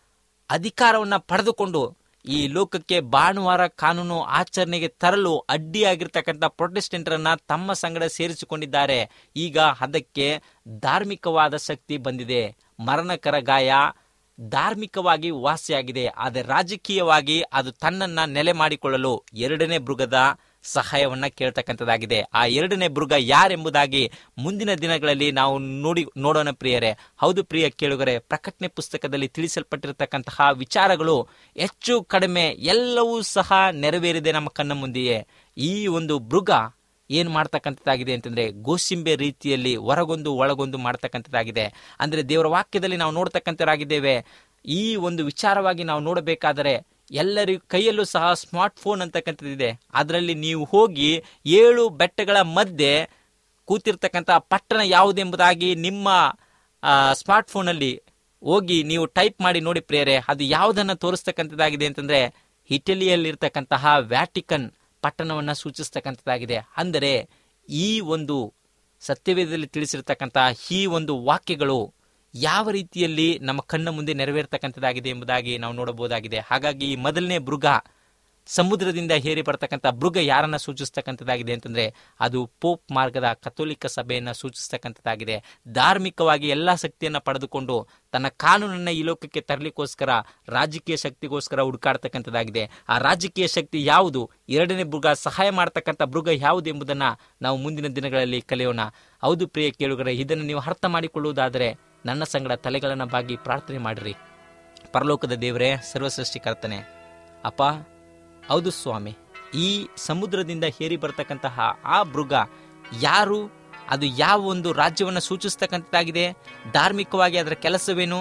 ಅಧಿಕಾರವನ್ನ ಪಡೆದುಕೊಂಡು ಈ ಲೋಕಕ್ಕೆ ಭಾನುವಾರ ಕಾನೂನು ಆಚರಣೆಗೆ ತರಲು ಅಡ್ಡಿಯಾಗಿರ್ತಕ್ಕಂಥ ಪ್ರೊಟೆಸ್ಟೆಂಟರನ್ನ ತಮ್ಮ ಸಂಗಡ ಸೇರಿಸಿಕೊಂಡಿದ್ದಾರೆ ಈಗ ಅದಕ್ಕೆ ಧಾರ್ಮಿಕವಾದ ಶಕ್ತಿ ಬಂದಿದೆ ಮರಣಕರ ಗಾಯ ಧಾರ್ಮಿಕವಾಗಿ ವಾಸಿಯಾಗಿದೆ ಆದರೆ ರಾಜಕೀಯವಾಗಿ ಅದು ತನ್ನನ್ನ ನೆಲೆ ಮಾಡಿಕೊಳ್ಳಲು ಎರಡನೇ ಮೃಗದ ಸಹಾಯವನ್ನ ಕೇಳ್ತಕ್ಕಂಥದ್ದಾಗಿದೆ ಆ ಎರಡನೇ ಮೃಗ ಯಾರೆಂಬುದಾಗಿ ಮುಂದಿನ ದಿನಗಳಲ್ಲಿ ನಾವು ನೋಡಿ ನೋಡೋಣ ಪ್ರಿಯರೇ ಹೌದು ಪ್ರಿಯ ಕೇಳುಗರೆ ಪ್ರಕಟಣೆ ಪುಸ್ತಕದಲ್ಲಿ ತಿಳಿಸಲ್ಪಟ್ಟಿರತಕ್ಕಂತಹ ವಿಚಾರಗಳು ಹೆಚ್ಚು ಕಡಿಮೆ ಎಲ್ಲವೂ ಸಹ ನೆರವೇರಿದೆ ನಮ್ಮ ಕಣ್ಣ ಮುಂದೆಯೇ ಈ ಒಂದು ಮೃಗ ಏನ್ ಮಾಡ್ತಕ್ಕಂಥದ್ದಾಗಿದೆ ಅಂತಂದ್ರೆ ಗೋಸಿಂಬೆ ರೀತಿಯಲ್ಲಿ ಹೊರಗೊಂದು ಒಳಗೊಂದು ಮಾಡ್ತಕ್ಕಂಥದ್ದಾಗಿದೆ ಅಂದ್ರೆ ದೇವರ ವಾಕ್ಯದಲ್ಲಿ ನಾವು ನೋಡ್ತಕ್ಕಂಥವರಾಗಿದ್ದೇವೆ ಈ ಒಂದು ವಿಚಾರವಾಗಿ ನಾವು ನೋಡಬೇಕಾದರೆ ಎಲ್ಲರಿಗೂ ಕೈಯಲ್ಲೂ ಸಹ ಸ್ಮಾರ್ಟ್ ಫೋನ್ ಅಂತಕ್ಕಂಥದ್ದಿದೆ ಅದರಲ್ಲಿ ನೀವು ಹೋಗಿ ಏಳು ಬೆಟ್ಟಗಳ ಮಧ್ಯೆ ಕೂತಿರ್ತಕ್ಕಂಥ ಪಟ್ಟಣ ಯಾವುದೆಂಬುದಾಗಿ ನಿಮ್ಮ ಸ್ಮಾರ್ಟ್ ಫೋನಲ್ಲಿ ಹೋಗಿ ನೀವು ಟೈಪ್ ಮಾಡಿ ನೋಡಿ ಪ್ರೇರೆ ಅದು ಯಾವುದನ್ನ ತೋರಿಸ್ತಕ್ಕಂಥದ್ದಾಗಿದೆ ಅಂತಂದ್ರೆ ಇಟಲಿಯಲ್ಲಿರ್ತಕ್ಕಂತಹ ವ್ಯಾಟಿಕನ್ ಪಟ್ಟಣವನ್ನ ಸೂಚಿಸ್ತಕ್ಕಂಥದ್ದಾಗಿದೆ ಅಂದರೆ ಈ ಒಂದು ಸತ್ಯವೇದದಲ್ಲಿ ತಿಳಿಸಿರ್ತಕ್ಕಂತಹ ಈ ಒಂದು ವಾಕ್ಯಗಳು ಯಾವ ರೀತಿಯಲ್ಲಿ ನಮ್ಮ ಕಣ್ಣ ಮುಂದೆ ನೆರವೇರ್ತಕ್ಕಂಥದ್ದಾಗಿದೆ ಎಂಬುದಾಗಿ ನಾವು ನೋಡಬಹುದಾಗಿದೆ ಹಾಗಾಗಿ ಈ ಮೊದಲನೇ ಮೃಗ ಸಮುದ್ರದಿಂದ ಹೇರಿ ಬರ್ತಕ್ಕಂಥ ಮೃಗ ಯಾರನ್ನ ಸೂಚಿಸ್ತಕ್ಕಂಥದ್ದಾಗಿದೆ ಅಂತಂದ್ರೆ ಅದು ಪೋಪ್ ಮಾರ್ಗದ ಕಥೋಲಿಕ ಸಭೆಯನ್ನ ಸೂಚಿಸ್ತಕ್ಕಂಥದ್ದಾಗಿದೆ ಧಾರ್ಮಿಕವಾಗಿ ಎಲ್ಲಾ ಶಕ್ತಿಯನ್ನ ಪಡೆದುಕೊಂಡು ತನ್ನ ಕಾನೂನನ್ನ ಈ ಲೋಕಕ್ಕೆ ತರಲಿಕ್ಕೋಸ್ಕರ ರಾಜಕೀಯ ಶಕ್ತಿಗೋಸ್ಕರ ಹುಡುಕಾಡ್ತಕ್ಕಂಥದ್ದಾಗಿದೆ ಆ ರಾಜಕೀಯ ಶಕ್ತಿ ಯಾವುದು ಎರಡನೇ ಮೃಗ ಸಹಾಯ ಮಾಡತಕ್ಕಂಥ ಮೃಗ ಯಾವುದು ಎಂಬುದನ್ನ ನಾವು ಮುಂದಿನ ದಿನಗಳಲ್ಲಿ ಕಲಿಯೋಣ ಹೌದು ಪ್ರಿಯ ಕೇಳುಗರೆ ಇದನ್ನು ನೀವು ಅರ್ಥ ಮಾಡಿಕೊಳ್ಳುವುದಾದರೆ ನನ್ನ ಸಂಗಡ ತಲೆಗಳನ್ನು ಬಾಗಿ ಪ್ರಾರ್ಥನೆ ಮಾಡಿರಿ ಪರಲೋಕದ ದೇವರೇ ಸರ್ವಸೃಷ್ಟಿಕರ್ತನೆ ಅಪ್ಪ ಹೌದು ಸ್ವಾಮಿ ಈ ಸಮುದ್ರದಿಂದ ಹೇರಿ ಬರ್ತಕ್ಕಂತಹ ಆ ಮೃಗ ಯಾರು ಅದು ಯಾವ ಒಂದು ರಾಜ್ಯವನ್ನು ಸೂಚಿಸ್ತಕ್ಕಂಥದ್ದಾಗಿದೆ ಧಾರ್ಮಿಕವಾಗಿ ಅದರ ಕೆಲಸವೇನು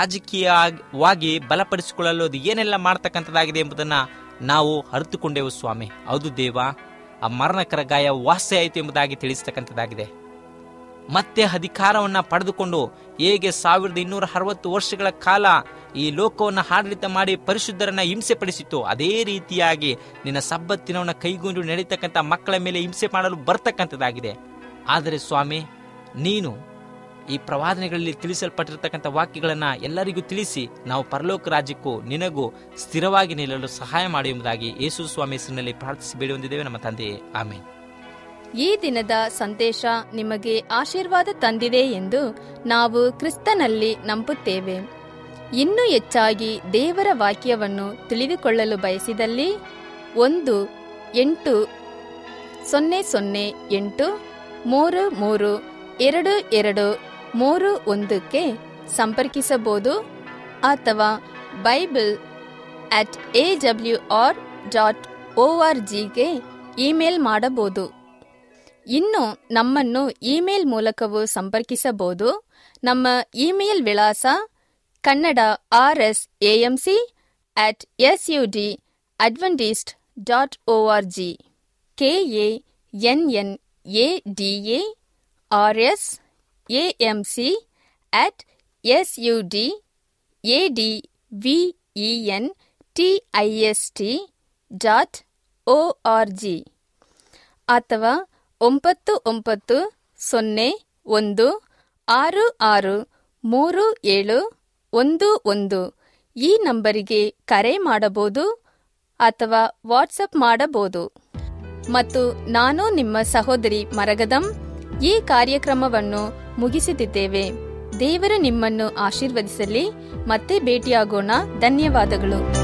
ರಾಜಕೀಯವಾಗಿ ಬಲಪಡಿಸಿಕೊಳ್ಳಲು ಅದು ಏನೆಲ್ಲ ಮಾಡ್ತಕ್ಕಂಥದ್ದಾಗಿದೆ ಎಂಬುದನ್ನ ನಾವು ಅರಿತುಕೊಂಡೆವು ಸ್ವಾಮಿ ಹೌದು ದೇವ ಆ ಮರಣಕರ ಗಾಯ ವಾಸಿ ಆಯಿತು ಎಂಬುದಾಗಿ ತಿಳಿಸ್ತಕ್ಕಂಥದ್ದಾಗಿದೆ ಮತ್ತೆ ಅಧಿಕಾರವನ್ನ ಪಡೆದುಕೊಂಡು ಹೇಗೆ ಸಾವಿರದ ಇನ್ನೂರ ಅರವತ್ತು ವರ್ಷಗಳ ಕಾಲ ಈ ಲೋಕವನ್ನು ಆಡಳಿತ ಮಾಡಿ ಪರಿಶುದ್ಧರನ್ನ ಹಿಂಸೆ ಪಡಿಸಿತ್ತು ಅದೇ ರೀತಿಯಾಗಿ ನಿನ್ನ ಸಬ್ಬತ್ತಿನವನ್ನ ಕೈಗೊಂಡು ನಡೀತಕ್ಕಂಥ ಮಕ್ಕಳ ಮೇಲೆ ಹಿಂಸೆ ಮಾಡಲು ಬರ್ತಕ್ಕಂಥದ್ದಾಗಿದೆ ಆದರೆ ಸ್ವಾಮಿ ನೀನು ಈ ಪ್ರವಾದನೆಗಳಲ್ಲಿ ತಿಳಿಸಲ್ಪಟ್ಟಿರತಕ್ಕಂಥ ವಾಕ್ಯಗಳನ್ನ ಎಲ್ಲರಿಗೂ ತಿಳಿಸಿ ನಾವು ಪರಲೋಕ ರಾಜ್ಯಕ್ಕೂ ನಿನಗೂ ಸ್ಥಿರವಾಗಿ ನಿಲ್ಲಲು ಸಹಾಯ ಮಾಡಿ ಎಂಬುದಾಗಿ ಯೇಸು ಸ್ವಾಮಿ ಹೆಸರಿನಲ್ಲಿ ಪ್ರಾರ್ಥಿಸಿ ಬೇಡಿ ಹೊಂದಿದ್ದೇವೆ ನಮ್ಮ ತಂದೆಯೇ ಆಮೇಲೆ ಈ ದಿನದ ಸಂದೇಶ ನಿಮಗೆ ಆಶೀರ್ವಾದ ತಂದಿದೆ ಎಂದು ನಾವು ಕ್ರಿಸ್ತನಲ್ಲಿ ನಂಬುತ್ತೇವೆ ಇನ್ನೂ ಹೆಚ್ಚಾಗಿ ದೇವರ ವಾಕ್ಯವನ್ನು ತಿಳಿದುಕೊಳ್ಳಲು ಬಯಸಿದಲ್ಲಿ ಒಂದು ಎಂಟು ಸೊನ್ನೆ ಸೊನ್ನೆ ಎಂಟು ಮೂರು ಮೂರು ಎರಡು ಎರಡು ಮೂರು ಒಂದಕ್ಕೆ ಸಂಪರ್ಕಿಸಬಹುದು ಅಥವಾ Bible at A W R dot O R ಜಿಗೆ ಇಮೇಲ್ ಮಾಡಬಹುದು ಇನ್ನು ನಮ್ಮನ್ನು ಇಮೇಲ್ ಮೂಲಕವೂ ಸಂಪರ್ಕಿಸಬಹುದು ನಮ್ಮ ಇಮೇಲ್ ವಿಳಾಸ Kannada R S AMC at S U D Adventist dot O R G K A N N A D A R S AMC at S U D A D V E N T I S T dot O R G ಅಥವಾ ಒಂಬತ್ತು ಒಂಬತ್ತು ಸೊನ್ನೆ ಒಂದು ಆರು ಆರು ಮೂರು ಏಳು ಒಂದು ಒಂದು ಈ ನಂಬರಿಗೆ ಕರೆ ಮಾಡಬಹುದು ಅಥವಾ ವಾಟ್ಸಪ್ ಮಾಡಬಹುದು ಮತ್ತು ನಾನು ನಿಮ್ಮ ಸಹೋದರಿ ಮರಗದಂ ಈ ಕಾರ್ಯಕ್ರಮವನ್ನು ಮುಗಿಸುತ್ತಿದ್ದೇವೆ ದೇವರು ನಿಮ್ಮನ್ನು ಆಶೀರ್ವದಿಸಲಿ ಮತ್ತೆ ಭೇಟಿಯಾಗೋಣ ಧನ್ಯವಾದಗಳು